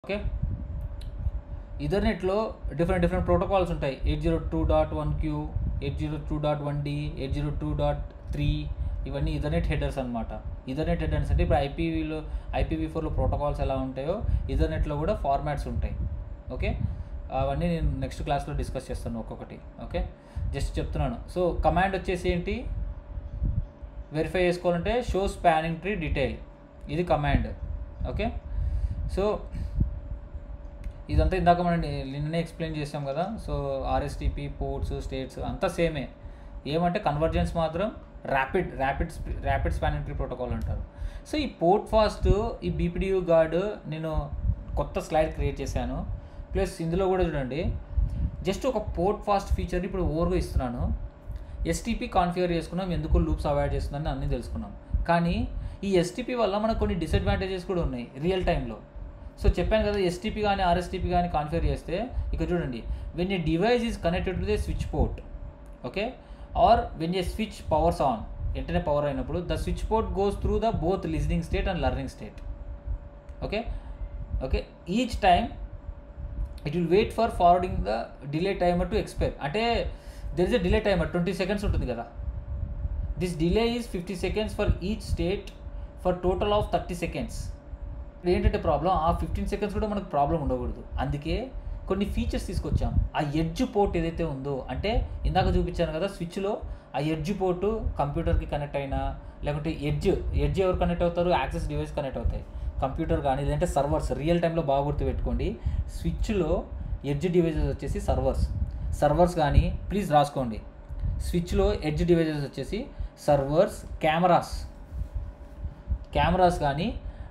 Okay ఈథర్నెట్లో different different protocols ఉంటాయి eight zero two dot one Q eight zero two dot one D eight zero two dot three ఇవన్నీ Ethernet headers అనమాట Ethernet headers అంటే ఇప్పుడు ఐపీవీలో IPv ఫోర్లో protocols ఎలా ఉంటాయో ఈథర్నెట్లో కూడా ఫార్మాట్స్ ఉంటాయి ఓకే అవన్నీ నేను నెక్స్ట్ క్లాస్లో డిస్కస్ చేస్తాను ఒక్కొక్కటి ఓకే జస్ట్ చెప్తున్నాను సో కమాండ్ వచ్చేసి ఏంటి వెరిఫై చేసుకోవాలంటే షో స్పానింగ్ ట్రీ డీటెయిల్ ఇది కమాండ్ ఓకే సో ఇదంతా ఇందాక మనం నిన్ననే ఎక్స్ప్లెయిన్ చేసాం కదా సో ఆర్ఎస్టీపీ పోర్ట్స్ స్టేట్స్ అంతా సేమే ఏమంటే కన్వర్జెన్స్ మాత్రం rapid rapid rapid spanning tree protocol అంటారు సో ఈ పోర్ట్ ఫాస్ట్ ఈ బీపీడియూ గార్డ్ నేను కొత్త స్లైడ్ క్రియేట్ చేశాను ప్లస్ ఇందులో కూడా చూడండి జస్ట్ ఒక పోర్ట్ ఫాస్ట్ ఫీచర్ని ఇప్పుడు ఓవర్గా ఇస్తున్నాను ఎస్టీపీ కాన్ఫిగర్ చేసుకున్నాం ఎందుకు లూప్స్ అవాయిడ్ చేస్తుందని అన్నీ తెలుసుకున్నాం కానీ ఈ ఎస్టీపీ వల్ల మనకు కొన్ని డిసడ్వాంటేజెస్ కూడా ఉన్నాయి రియల్ టైంలో సో చెప్పాను కదా ఎస్టీపీ కానీ ఆర్ఎస్టీపీ కానీ కాన్ఫిగర్ చేస్తే ఇక్కడ చూడండి when a device is connected to the switch port okay or when a switch powers on వెంటనే పవర్ అయినప్పుడు the switch port goes through the both listening state and learning state okay okay each time it will wait for forwarding the delay timer to expire అంటే there is a delay timer twenty seconds ఉంటుంది కదా this delay is fifty seconds for each state for total of thirty seconds ఇప్పుడు ఏంటంటే problem ఆ fifteen seconds కూడా మనకు problem ఉండకూడదు అందుకే కొన్ని ఫీచర్స్ తీసుకొచ్చాం ఆ ఎడ్జ్ పోర్ట్ ఏదైతే ఉందో అంటే ఇందాక చూపించాను కదా స్విచ్లో ఆ ఎడ్జ్ పోర్టు కంప్యూటర్కి కనెక్ట్ అయినా లేకుంటే ఎడ్జ్ ఎడ్జ్ ఎవరు కనెక్ట్ అవుతారు యాక్సెస్ డివైస్ కనెక్ట్ అవుతాయి కంప్యూటర్ కానీ లేదంటే సర్వర్స్ రియల్ టైంలో బాగా గుర్తుపెట్టుకోండి స్విచ్లో ఎడ్జ్ డివైజెస్ వచ్చేసి సర్వర్స్ సర్వర్స్ కానీ ప్లీజ్ రాసుకోండి స్విచ్లో ఎడ్జ్ డివైజెస్ వచ్చేసి సర్వర్స్ కెమెరాస్ కెమెరాస్ కానీ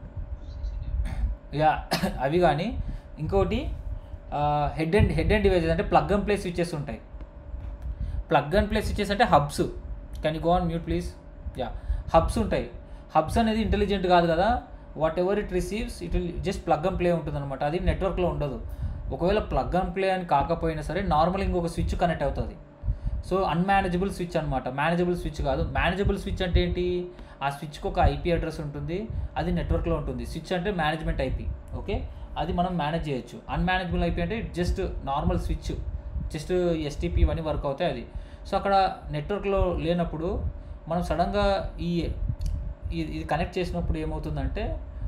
యా అవి కానీ ఇంకోటి head and head and devices అంటే ప్లగ్ అండ్ ప్లే స్విచ్చెస్ ఉంటాయి ప్లగ్ అండ్ ప్లే స్విచ్చెస్ అంటే hubs can you go on mute please yeah hubs ఉంటాయి హబ్స్ అనేది ఇంటెలిజెంట్ కాదు కదా whatever it receives it will just plug and play ఉంటుంది అనమాట అది నెట్వర్క్లో ఉండదు ఒకవేళ ప్లగ్ అండ్ ప్లే అని కాకపోయినా సరే నార్మల్ ఇంకొక స్విచ్ కనెక్ట్ అవుతుంది సో అన్మేనేజబుల్ స్విచ్ అనమాట మేనేజబుల్ స్విచ్ కాదు మేనేజబుల్ స్విచ్ అంటే ఏంటి ఆ స్విచ్కి ఒక ఐపీ అడ్రస్ ఉంటుంది అది నెట్వర్క్లో ఉంటుంది స్విచ్ అంటే మేనేజ్మెంట్ ఐపీ ఓకే అది మనం మేనేజ్ చేయొచ్చు అన్మేనేజబుల్ ఐపీ అంటే just normal switch just STP ఇవన్నీ వర్క్ అవుతాయి అది సో అక్కడ నెట్వర్క్లో లేనప్పుడు మనం సడన్గా ఈ ఇది కనెక్ట్ చేసినప్పుడు ఏమవుతుందంటే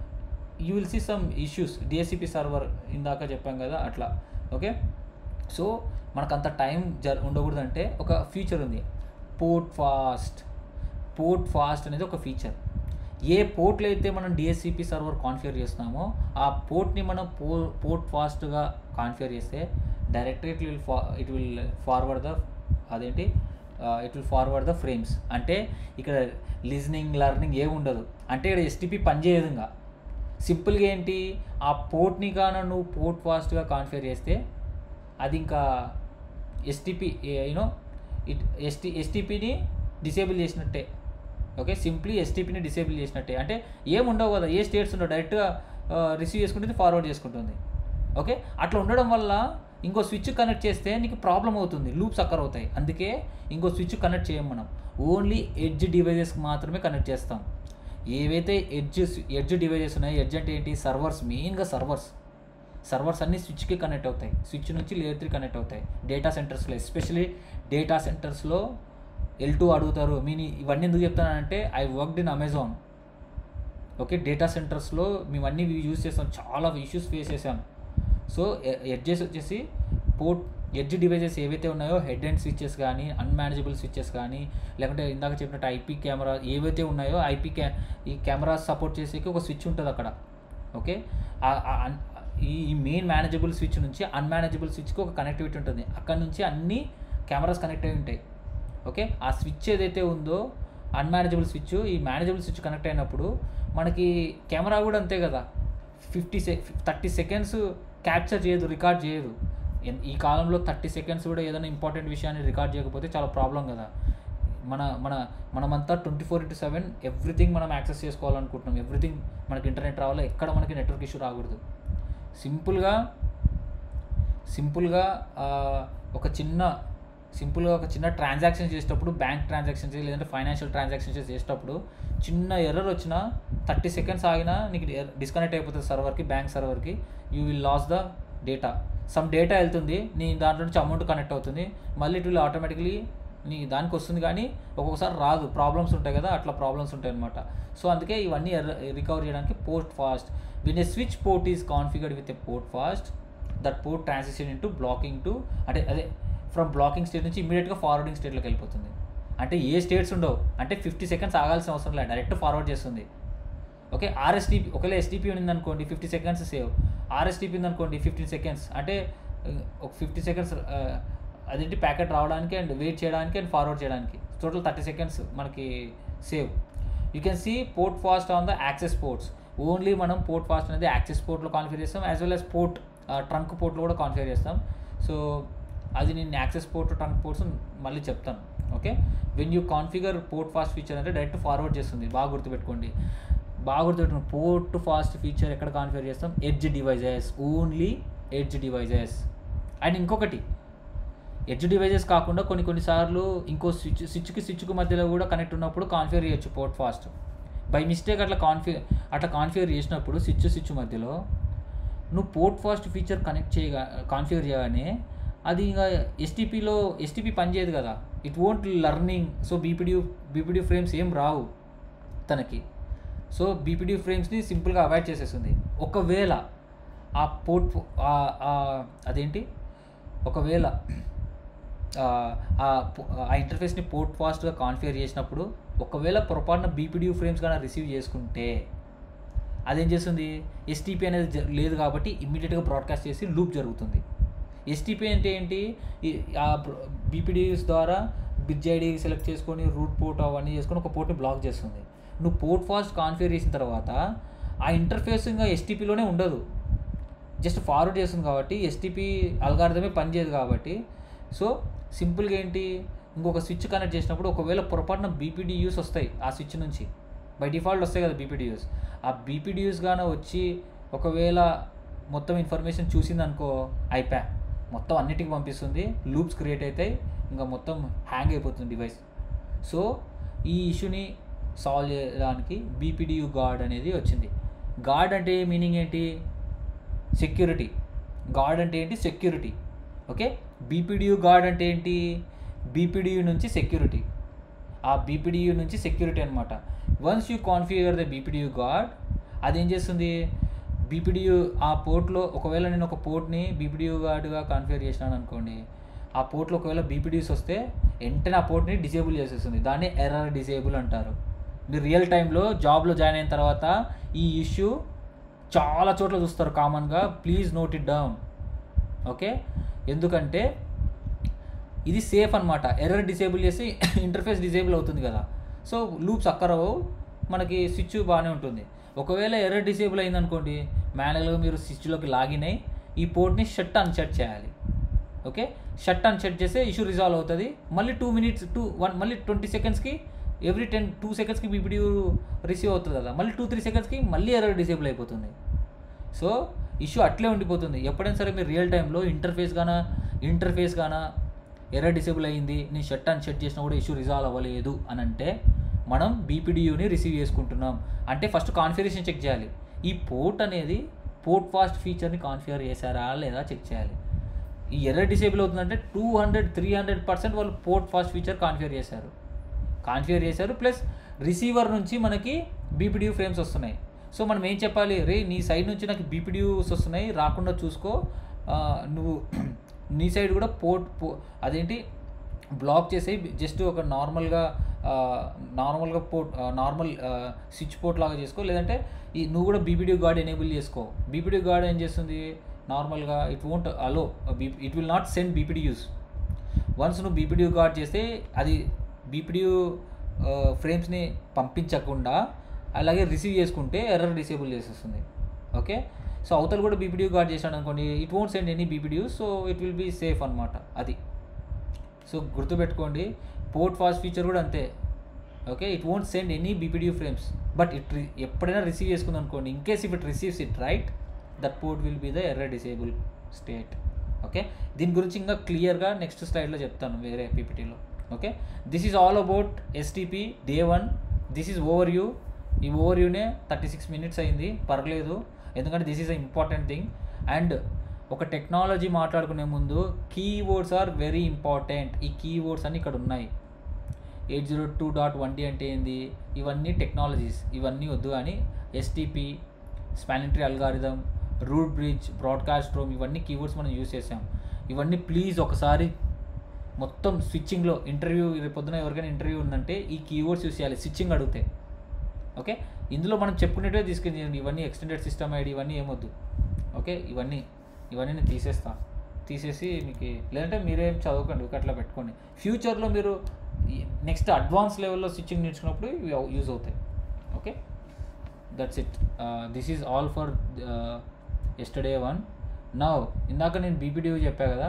you will see some issues DHCP server ఇందాక చెప్పాం కదా అట్లా ఓకే సో మనకు అంత టైం జర్ ఉండకూడదంటే ఒక ఫీచర్ ఉంది పోర్ట్ ఫాస్ట్ పోర్ట్ ఫాస్ట్ అనేది ఒక ఫీచర్ ఏ పోర్ట్లో అయితే మనం డిఎస్సిపి సర్వర్ కాన్ఫిగర్ చేస్తున్నామో ఆ పోర్ట్ని మనం పో పోర్ట్ ఫాస్ట్గా కాన్ఫిగర్ చేస్తే డైరెక్ట్గా ఇట్ విల్ ఫా ఇట్ విల్ ఫార్వర్డ్ ద అదేంటి it will forward the frames అంటే ఇక్కడ లిజనింగ్ లర్నింగ్ ఏమి ఉండదు అంటే ఇక్కడ ఎస్టీపీ పనిచేయదు ఇంకా సింపుల్గా ఏంటి ఆ పోర్ట్ని కానీ నువ్వు పోర్ట్ ఫాస్ట్గా కాన్ఫిగర్ చేస్తే అది ఇంకా ఎస్టీపీ యూనో ఇట్ ఎస్టీ ఎస్టీపీని డిసేబుల్ చేసినట్టే ఓకే సింప్లీ ఎస్టీపీని డిసేబుల్ చేసినట్టే అంటే ఏం ఉండవు కదా ఏ స్టేట్స్ ఉండవు డైరెక్ట్గా రిసీవ్ చేసుకుంటుంది ఫార్వర్డ్ చేసుకుంటుంది ఓకే అట్లా ఉండడం వల్ల ఇంకో స్విచ్ కనెక్ట్ చేస్తే నీకు ప్రాబ్లం అవుతుంది లూప్స్ అక్కర్ అవుతాయి అందుకే ఇంకో స్విచ్ కనెక్ట్ చేయం మనం ఓన్లీ ఎడ్జ్ డివైజెస్కి మాత్రమే కనెక్ట్ చేస్తాం ఏవైతే ఎడ్జ్ ఎడ్జ్ డివైజెస్ ఉన్నాయో ఎడ్జ్ అంటే ఏంటి సర్వర్స్ మెయిన్గా సర్వర్స్ సర్వర్స్ అన్ని స్విచ్కి కనెక్ట్ అవుతాయి స్విచ్ నుంచి లేయర్ త్రీ కనెక్ట్ అవుతాయి డేటా సెంటర్స్లో ఎస్పెషలీ డేటా సెంటర్స్లో ఎల్ టూ అడుగుతారు మీని ఇవన్నీ ఎందుకు చెప్తానంటే I worked in Amazon okay data సెంటర్స్లో మేము అన్నీ యూజ్ చేస్తాం చాలా ఇష్యూస్ ఫేస్ చేసాం సో ఎడ్జెస్ వచ్చేసి పోర్ట్ ఎడ్జ్ డివైజెస్ ఏవైతే ఉన్నాయో హెడ్ అండ్ స్విచ్చెస్ కానీ అన్మేనేజబుల్ స్విచ్చెస్ కానీ లేకుంటే ఇందాక చెప్పినట్టు ఐపీ కెమెరా ఏవైతే ఉన్నాయో ఐపీ క్యా ఈ కెమెరాస్ సపోర్ట్ చేసేకి ఒక స్విచ్ ఉంటుంది అక్కడ ఓకే ఈ మెయిన్ మేనేజబుల్ స్విచ్ నుంచి అన్మేనేజబుల్ స్విచ్కి ఒక కనెక్టివిటీ ఉంటుంది అక్కడ నుంచి అన్ని కెమెరాస్ కనెక్ట్ అయి ఉంటాయి ఓకే ఆ స్విచ్ ఏదైతే ఉందో అన్మేనేజబుల్ స్విచ్ ఈ మేనేజబుల్ స్విచ్ కనెక్ట్ అయినప్పుడు మనకి కెమెరా కూడా అంతే కదా ఫిఫ్టీ సె థర్టీ సెకండ్స్ క్యాప్చర్ చేయదు రికార్డ్ చేయదు ఈ కాలంలో థర్టీ సెకండ్స్ కూడా ఏదైనా ఇంపార్టెంట్ విషయాన్ని రికార్డ్ చేయకపోతే చాలా ప్రాబ్లం కదా మన మన మనమంతా twenty four into seven everything మనం యాక్సెస్ చేసుకోవాలనుకుంటున్నాం ఎవ్రీథింగ్ మనకి ఇంటర్నెట్ రావాలి ఎక్కడ మనకి నెట్వర్క్ ఇష్యూ రాకూడదు సింపుల్గా సింపుల్గా ఒక చిన్న సింపుల్గా ఒక చిన్న ట్రాన్సాక్షన్ చేసేటప్పుడు బ్యాంక్ ట్రాన్సాక్షన్స్ లేదంటే ఫైనాన్షియల్ ట్రాన్సాక్షన్స్ చేసేటప్పుడు చిన్న ఎర్రర్ వచ్చినా థర్టీ సెకండ్స్ ఆగినా నీకు డిస్కనెక్ట్ అయిపోతుంది సర్వర్కి బ్యాంక్ సర్వర్కి you will lose the data some data వెళ్తుంది నీ దాంట్లో నుంచి అమౌంట్ కనెక్ట్ అవుతుంది మళ్ళీ ఇట్ విల్ ఆటోమేటిక్లీ నీ దానికి వస్తుంది కానీ ఒక్కొక్కసారి రాదు ప్రాబ్లమ్స్ ఉంటాయి కదా అట్లా ప్రాబ్లమ్స్ ఉంటాయి అనమాట సో అందుకే ఇవన్నీ రికవర్ చేయడానికి port fast when a switch port is configured with a port fast that port transition into blocking to అంటే అదే ఫ్రమ్ బ్లాకింగ్ స్టేట్ నుంచి ఇమీడియట్గా ఫార్వర్డింగ్ స్టేట్లోకి వెళ్ళిపోతుంది అంటే ఏ స్టేట్స్ ఉండవు అంటే ఫిఫ్టీ సెకండ్స్ ఆగాల్సిన అవసరం లేదు డైరెక్ట్ ఫార్వర్డ్ చేస్తుంది ఓకే ఆర్ఎస్టీపీ ఒకవేళ ఎస్టీపీ ఉంది అనుకోండి ఫిఫ్టీ సెకండ్స్ సేవ్ ఆర్ఎస్టీపీ ఉంది అనుకోండి ఫిఫ్టీన్ సెకండ్స్ అంటే ఒక ఫిఫ్టీ సెకండ్స్ అదేంటి ప్యాకెట్ రావడానికి అండ్ వెయిట్ చేయడానికి అండ్ ఫార్వర్డ్ చేయడానికి టోటల్ థర్టీ సెకండ్స్ మనకి save you can see port fast on the access ports only మనం పోర్ట్ ఫాస్ట్ అనేది యాక్సెస్ పోర్ట్లో కాన్ఫిగర్ చేస్తాం as well as port trunk పోర్ట్లో కూడా కాన్ఫిగర్ చేస్తాం సో అది నేను యాక్సెస్ పోర్ట్ ట్రంక్ పోర్ట్స్ మళ్ళీ చెప్తాను okay when you configure port fast feature అంటే డైరెక్ట్ ఫార్వర్డ్ చేస్తుంది బాగా గుర్తుపెట్టుకోండి బాగా గుర్తుపెట్టుకోండి పోర్ట్ ఫాస్ట్ ఫీచర్ ఎక్కడ కాన్ఫిగర్ చేస్తాం edge devices only edge devices and ఇంకొకటి ఎడ్జ్ డివైజెస్ కాకుండా కొన్ని కొన్నిసార్లు ఇంకో స్విచ్ స్విచ్కి స్విచ్కి మధ్యలో కూడా కనెక్ట్ ఉన్నప్పుడు కాన్ఫిగర్ చేయొచ్చు పోర్ట్ ఫాస్ట్ బై మిస్టేక్ అట్లా కాన్ఫి అట్లా కాన్ఫిగర్ చేసినప్పుడు స్విచ్ స్విచ్ మధ్యలో నువ్వు పోర్ట్ ఫాస్ట్ ఫీచర్ కనెక్ట్ చేయగా కాన్ఫిగర్ చేయగానే అది ఇంకా ఎస్టీపీలో ఎస్టీపీ పనిచేయదు కదా it won't learning so BPDU BPDU frames ఏం రావు తనకి సో బీపీడీ ఫ్రేమ్స్ని సింపుల్గా అవాయిడ్ చేసేస్తుంది ఒకవేళ ఆ పోర్ట్ అదేంటి ఒకవేళ ఆ ఇంటర్ఫేస్ని పోర్ట్ ఫాస్ట్గా కాన్ఫిగర్ చేసినప్పుడు ఒకవేళ పొరపాటున బీపీడీ ఫ్రేమ్స్ కానీ రిసీవ్ చేసుకుంటే అదేం చేస్తుంది ఎస్టీపీ అనేది లేదు కాబట్టి ఇమ్మీడియట్గా బ్రాడ్కాస్ట్ చేసి లూప్ జరుగుతుంది ఎస్టీపీ అంటే ఏంటి ఆ బీపీడీస్ ద్వారా బిజ్ ఐడి సెలెక్ట్ చేసుకొని రూట్ పోర్ట్ అవన్నీ చేసుకొని ఒక పోర్ట్ని బ్లాక్ చేస్తుంది నువ్వు పోర్ట్ ఫాస్ట్ కాన్ఫిగర్ చేసిన తర్వాత ఆ ఇంటర్ఫేస్ ఇంకా ఎస్టీపీలోనే ఉండదు జస్ట్ ఫార్వర్డ్ చేస్తుంది కాబట్టి ఎస్టీపీ అల్గారిథమే పనిచేయదు కాబట్టి సో సింపుల్గా ఏంటి ఇంకొక స్విచ్ కనెక్ట్ చేసినప్పుడు ఒకవేళ పొరపాటున బీపీడీయూస్ వస్తాయి ఆ స్విచ్ నుంచి బై డిఫాల్ట్ వస్తాయి కదా బీపీడీయూస్ ఆ బీపీడీయూస్ గానే వచ్చి ఒకవేళ మొత్తం ఇన్ఫర్మేషన్ చూసింది అనుకో అయిపోయా మొత్తం అన్నిటికి పంపిస్తుంది లూప్స్ క్రియేట్ అవుతాయి ఇంకా మొత్తం హ్యాంగ్ అయిపోతుంది డివైస్ సో ఈ ఇష్యూని సాల్వ్ చేయడానికి బీపీడియు గార్డ్ అనేది వచ్చింది గార్డ్ అంటే మీనింగ్ ఏంటి సెక్యూరిటీ గార్డ్ అంటే ఏంటి సెక్యూరిటీ ఓకే బీపీడియు గార్డ్ అంటే ఏంటి బీపీడియు నుంచి సెక్యూరిటీ ఆ బీపీడియు నుంచి సెక్యూరిటీ అనమాట once you configure the BPDU guard అదేం చేస్తుంది బీపీడియు ఆ పోర్ట్లో ఒకవేళ నేను ఒక పోర్ట్ని బీపీడియు గార్డ్గా కాన్ఫిగర్ చేసినాను అనుకోండి ఆ పోర్ట్లో ఒకవేళ బీపీడీస్ వస్తే వెంటనే ఆ పోర్ట్ని డిసేబుల్ చేసేస్తుంది దాన్ని ఎర్రర్ డిసేబుల్ అంటారు మీరు రియల్ టైంలో జాబ్లో జాయిన్ అయిన తర్వాత ఈ ఇష్యూ చాలా చోట్ల చూస్తారు కామన్గా please note it down okay ఎందుకంటే ఇది సేఫ్ అనమాట ఎర్రర్ డిసేబుల్ చేసి ఇంటర్ఫేస్ డిసేబుల్ అవుతుంది కదా సో లూప్స్ అక్కరవు మనకి స్విచ్ బాగానే ఉంటుంది ఒకవేళ ఎర్రర్ డిసేబుల్ అయిందనుకోండి మాన్యువల్గా మీరు స్విచ్లోకి లాగిన్ అయ్యి ఈ పోర్ట్ని షట్ అన్షట్ చేయాలి ఓకే షట్ అన్షట్ చేస్తే ఇష్యూ రిజాల్వ్ అవుతుంది మళ్ళీ టూ మినిట్స్ టూ వన్ మళ్ళీ ట్వంటీ సెకండ్స్కి ఎవ్రీ టెన్ టూ సెకండ్స్కి బీపీడీ రిసీవ్ అవుతుంది కదా మళ్ళీ టూ త్రీ సెకండ్స్కి మళ్ళీ ఎర్రర్ డిసేబుల్ అయిపోతుంది సో ఇష్యూ అట్లే ఉండిపోతుంది ఎప్పుడైనా సరే మీరు రియల్ టైంలో ఇంటర్ఫేస్ గానా ఇంటర్ఫేస్ గానా ఎర్రర్ డిసేబుల్ అయ్యింది నేను షట్ అండ్ షట్ చేసినా కూడా ఇష్యూ రిజాల్వ్ అవ్వలేదు అని అంటే మనం బీపీడీయూని రిసీవ్ చేసుకుంటున్నాం అంటే ఫస్ట్ కాన్ఫిగరేషన్ చెక్ చేయాలి ఈ పోర్ట్ అనేది పోర్ట్ ఫాస్ట్ ఫీచర్ని కాన్ఫిగర్ చేశారా లేదా చెక్ చేయాలి ఈ ఎర్రర్ డిసేబుల్ అవుతుందంటే two hundred three hundred percent వాళ్ళు పోర్ట్ ఫాస్ట్ ఫీచర్ కాన్ఫిగర్ చేశారు కాన్ఫిగర్ చేశారు ప్లస్ రిసీవర్ నుంచి మనకి బీపీడీయూ ఫ్రేమ్స్ వస్తున్నాయి సో మనం ఏం చెప్పాలి రే నీ సైడ్ నుంచి నాకు బీపీడీయూస్ వస్తున్నాయి రాకుండా చూసుకో నువ్వు నీ సైడ్ కూడా పోర్ట్ పో అదేంటి బ్లాక్ చేసి జస్ట్ ఒక నార్మల్గా నార్మల్గా పోర్ట్ నార్మల్ స్విచ్ పోర్ట్ లాగా చేసుకో లేదంటే ఈ నువ్వు కూడా బీపీడీ గార్డ్ ఎనేబుల్ చేసుకో బీపీడీ గార్డ్ ఏం చేస్తుంది నార్మల్గా it won't allow it will not send BPDUs once నువ్వు బీపీడీ గార్డ్ చేస్తే అది బీపీడీ ఫ్రేమ్స్ని పంపించకుండా అలాగే రిసీవ్ చేసుకుంటే ఎర్రర్ డిసేబుల్ చేసేస్తుంది ఓకే సో అవతల కూడా బీపీడీ గార్డ్ చేశాడు అనుకోండి it won't send any BPD so it will be safe అనమాట అది సో గుర్తుపెట్టుకోండి పోర్ట్ ఫాస్ట్ ఫీచర్ కూడా అంతే okay it won't send any BPD frames but it ఎప్పుడైనా రిసీవ్ చేసుకుంది అనుకోండి in case if it receives it right that port will be the error disable state okay దీని గురించి ఇంకా క్లియర్గా నెక్స్ట్ స్లైడ్లో చెప్తాను వేరే పీపీటీలో okay this is all about STP day one this is over you ఈ ఓవర్ యూనే థర్టీ సిక్స్ మినిట్స్ అయింది పర్లేదు ఎందుకంటే this is a important thing and ఒక టెక్నాలజీ మాట్లాడుకునే ముందు కీవర్డ్స్ ఆర్ వెరీ ఇంపార్టెంట్ ఈ కీవర్డ్స్ అన్ని ఇక్కడ ఉన్నాయి eight zero two dot one D అంటే ఏంది ఇవన్నీ టెక్నాలజీస్ ఇవన్నీ వద్దు కానీ STP spanning tree algorithm root bridge broadcast రోమ్ ఇవన్నీ కీవర్డ్స్ మనం యూస్ చేసాం ఇవన్నీ ప్లీజ్ ఒకసారి మొత్తం స్విచ్చింగ్లో ఇంటర్వ్యూ రేపు పొద్దున ఎవరికైనా ఇంటర్వ్యూ ఉందంటే ఈ కీవర్డ్స్ యూస్ చేయాలి స్విచ్చింగ్ అడిగితే ఓకే ఇందులో మనం చెప్పుకునేటివే తీసుకెళ్ళి ఇవన్నీ ఎక్స్టెండెడ్ సిస్టమ్ ఐడి ఇవన్నీ ఏమొద్దు ఓకే ఇవన్నీ ఇవన్నీ నేను తీసేస్తా తీసేసి మీకు లేదంటే మీరేం చదవకండి ఒక అట్లా పెట్టుకోండి ఫ్యూచర్లో మీరు నెక్స్ట్ అడ్వాన్స్ లెవెల్లో స్విచ్చింగ్ నేర్చుకున్నప్పుడు ఇవి యూజ్ అవుతాయి okay that's it this is all for yesterday one నా ఇందాక నేను బీపీడీఓ చెప్పా కదా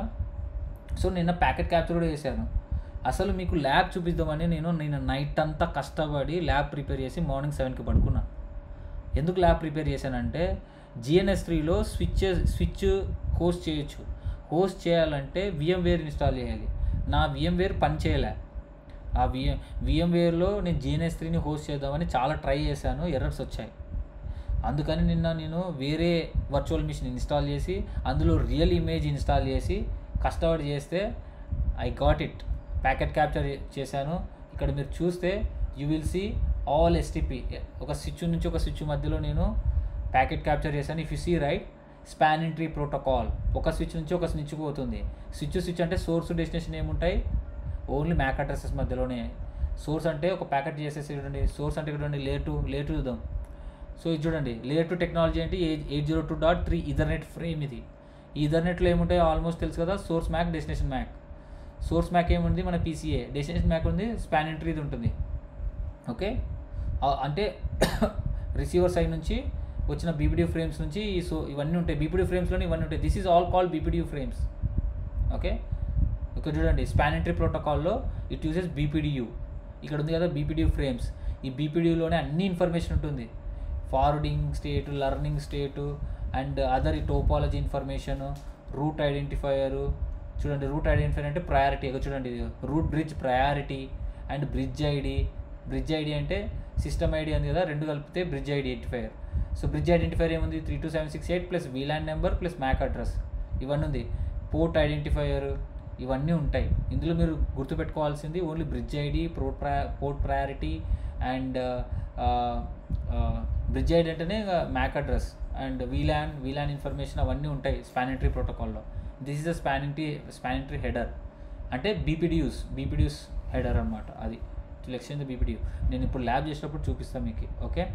సో నిన్న ప్యాకెట్ క్యాప్చర్ కూడా చేశాను అసలు మీకు ల్యాబ్ చూపిద్దామని నేను నేను నైట్ అంతా కష్టపడి ల్యాబ్ ప్రిపేర్ చేసి మార్నింగ్ సెవెన్కి పడుకున్నా ఎందుకు ల్యాబ్ ప్రిపేర్ చేశానంటే జిఎన్ఎస్ త్రీలో స్విచ్ స్విచ్ హోస్ట్ చేయొచ్చు హోస్ట్ చేయాలంటే విఎంవేర్ ఇన్స్టాల్ చేయాలి నా విఎంవేర్ పని చేయలే ఆ విఎం విఎంవేర్లో నేను జిఎన్ఎస్ త్రీని హోస్ట్ చేద్దామని చాలా ట్రై చేశాను ఎర్రర్స్ వచ్చాయి అందుకని నిన్న నేను వేరే వర్చువల్ మిషన్ ఇన్స్టాల్ చేసి అందులో రియల్ ఇమేజ్ ఇన్స్టాల్ చేసి కష్టపడి చేస్తే I got it packet capture చేశాను ఇక్కడ మీరు చూస్తే you will see all STP ఒక స్విచ్ నుంచి ఒక స్విచ్ మధ్యలో నేను ప్యాకెట్ క్యాప్చర్ చేశాను if you see right spanning tree protocol ఒక స్విచ్ నుంచి ఒక స్విచ్కి పోతుంది స్విచ్ స్విచ్ అంటే సోర్స్ డెస్టినేషన్ ఏముంటాయి ఓన్లీ మ్యాక్ అడ్రసెస్ మధ్యలోనే సోర్స్ అంటే ఒక ప్యాకెట్ చేసేసి చూడండి సోర్స్ అంటే చూడండి లేటు లేటు చూద్దాం సో ఇది చూడండి లేయర్ టూ టెక్నాలజీ అంటే eight zero two dot three ethernet frame ఇది ఈ ఇథర్నెట్లో ఏముంటాయి ఆల్మోస్ట్ తెలుసు కదా source MAC destination MAC source MAC ఏముంది మన పీసీఏ డెస్టినేషన్ మ్యాక్ ఉంది స్పాన్ ఎంట్రీది ఉంటుంది ఓకే అంటే రిసీవర్ సైడ్ నుంచి వచ్చిన బీపీడీ ఫ్రేమ్స్ నుంచి ఈ సో ఇవన్నీ ఉంటాయి బీపీడీ ఫ్రేమ్స్లోనే ఇవన్నీ ఉంటాయి this is all call BPD frames okay ఇక్కడ చూడండి స్పాన్ ఎంట్రీ ప్రోటోకాల్లో ఇట్ యూజెస్ బీపీడియూ ఇక్కడ ఉంది కదా బీపీడీ ఫ్రేమ్స్ ఈ బీపీడీలోనే అన్ని ఇన్ఫర్మేషన్ ఉంటుంది forwarding state learning state and other topology information root identifier చూడండి రూట్ ఐడెంటిఫైర్ అంటే ప్రయారిటీ ఇక చూడండి root bridge priority and bridge ID bridge ID అంటే సిస్టమ్ ఐడి ఉంది కదా రెండు కలిపితే bridge identifier so bridge identifier ఏముంది three two seven six eight plus VLAN number plus MAC address ఇవన్నీ ఉంది పోర్ట్ ఐడెంటిఫైయర్ ఇవన్నీ ఉంటాయి ఇందులో మీరు గుర్తుపెట్టుకోవాల్సింది only bridge ID port priority port priority and bridge ID అంటేనే MAC address and VLAN VLAN information అవన్నీ ఉంటాయి స్పానిటరీ ప్రోటోకాల్లో this is the spanning tree spanning tree header అంటే బీపీడియూస్ బీపీడియూస్ హెడర్ అనమాట అది లెక్షన్ ద బీపీడియూ నేను ఇప్పుడు ల్యాబ్ చేసినప్పుడు చూపిస్తాను మీకు ఓకే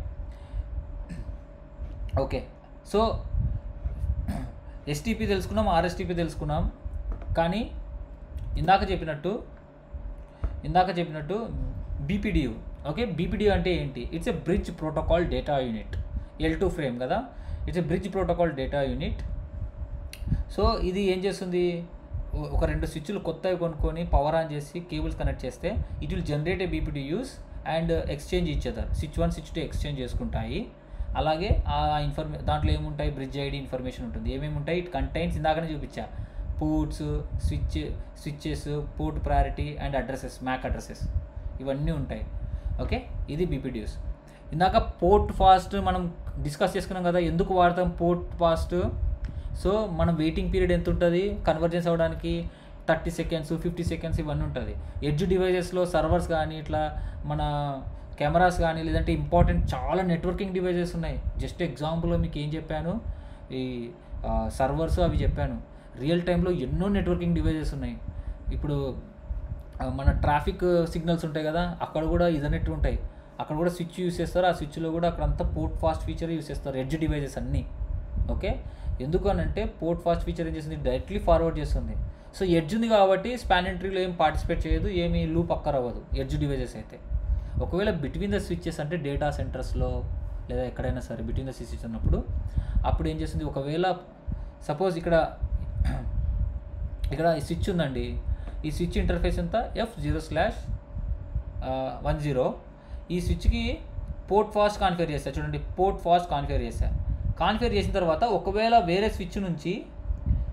ఓకే సో ఎస్టీపీ తెలుసుకున్నాం ఆర్ఎస్టీపీ తెలుసుకున్నాం కానీ ఇందాక చెప్పినట్టు ఇందాక చెప్పినట్టు బీపీడియూ ఓకే బీపీడియూ అంటే ఏంటి it's a bridge protocol data unit L two frame కదా it's a bridge protocol data unit so ఇది ఏం చేస్తుంది ఒక రెండు స్విచ్లు కొత్తవి కొనుక్కొని పవర్ ఆన్ చేసి కేబుల్స్ కనెక్ట్ చేస్తే it will generate a BPDUs and exchange each other switch one switch two exchange చేసుకుంటాయి అలాగే ఆ ఇన్ఫర్మే దాంట్లో ఏముంటాయి బ్రిడ్జ్ ఐడి ఇన్ఫర్మేషన్ ఉంటుంది ఏమేమి ఉంటాయి ఇట్ కంటైన్స్ ఇందాకనే చూపించా ports switch switches port priority and addresses MAC addresses ఇవన్నీ ఉంటాయి ఓకే ఇది బీపీడీయూస్ ఇందాక పోర్ట్ ఫాస్ట్ మనం డిస్కస్ చేసుకున్నాం కదా ఎందుకు వాడతాం పోర్ట్ ఫాస్ట్ సో మనం వెయిటింగ్ పీరియడ్ ఎంత ఉంటుంది కన్వర్జెన్స్ అవ్వడానికి థర్టీ సెకండ్స్ ఫిఫ్టీ సెకండ్స్ ఇవన్నీ ఉంటుంది ఎడ్జ్ డివైజెస్లో సర్వర్స్ కానీ ఇట్లా మన కెమెరాస్ కానీ లేదంటే ఇంపార్టెంట్ చాలా నెట్వర్కింగ్ డివైజెస్ ఉన్నాయి జస్ట్ ఎగ్జాంపుల్ మీకు ఏం చెప్పాను ఈ సర్వర్స్ అవి చెప్పాను రియల్ టైంలో ఎన్నో నెట్వర్కింగ్ డివైజెస్ ఉన్నాయి ఇప్పుడు మన ట్రాఫిక్ సిగ్నల్స్ ఉంటాయి కదా అక్కడ కూడా ఇదనెట్ ఉంటాయి అక్కడ కూడా స్విచ్ యూస్ చేస్తారు ఆ స్విచ్లో కూడా అక్కడంతా పోర్ట్ ఫాస్ట్ ఫీచర్ యూస్ చేస్తారు ఎడ్జ్ డివైజెస్ అన్నీ ఓకే ఎందుకు అని అంటే పోర్ట్ ఫాస్ట్ ఫీచర్ ఏం చేస్తుంది డైరెక్ట్లీ ఫార్వర్డ్ చేస్తుంది సో ఎడ్జ్ ఉంది కాబట్టి స్పాన్ ఎంట్రీలో ఏం పార్టిసిపేట్ చేయదు ఏమి లూప్ అక్కర్ అవ్వదు ఎడ్జ్ డివైజెస్ అయితే ఒకవేళ బిట్వీన్ ద స్విచ్చెస్ అంటే డేటా సెంటర్స్లో లేదా ఎక్కడైనా సరే బిట్వీన్ ద స్విచ్చెస్ ఉన్నప్పుడు అప్పుడు ఏం చేస్తుంది ఒకవేళ సపోజ్ ఇక్కడ ఇక్కడ ఈ స్విచ్ ఉందండి ఈ స్విచ్ ఇంటర్ఫేస్ ఎంత F zero slash one zero ఈ స్విచ్కి పోర్ట్ ఫాస్ట్ కాన్ఫిగర్ చేస్తా చూడండి పోర్ట్ ఫాస్ట్ కాన్ఫిగర్ చేస్తా కాన్ఫిగర్ చేసిన తర్వాత ఒకవేళ వేరే స్విచ్ నుంచి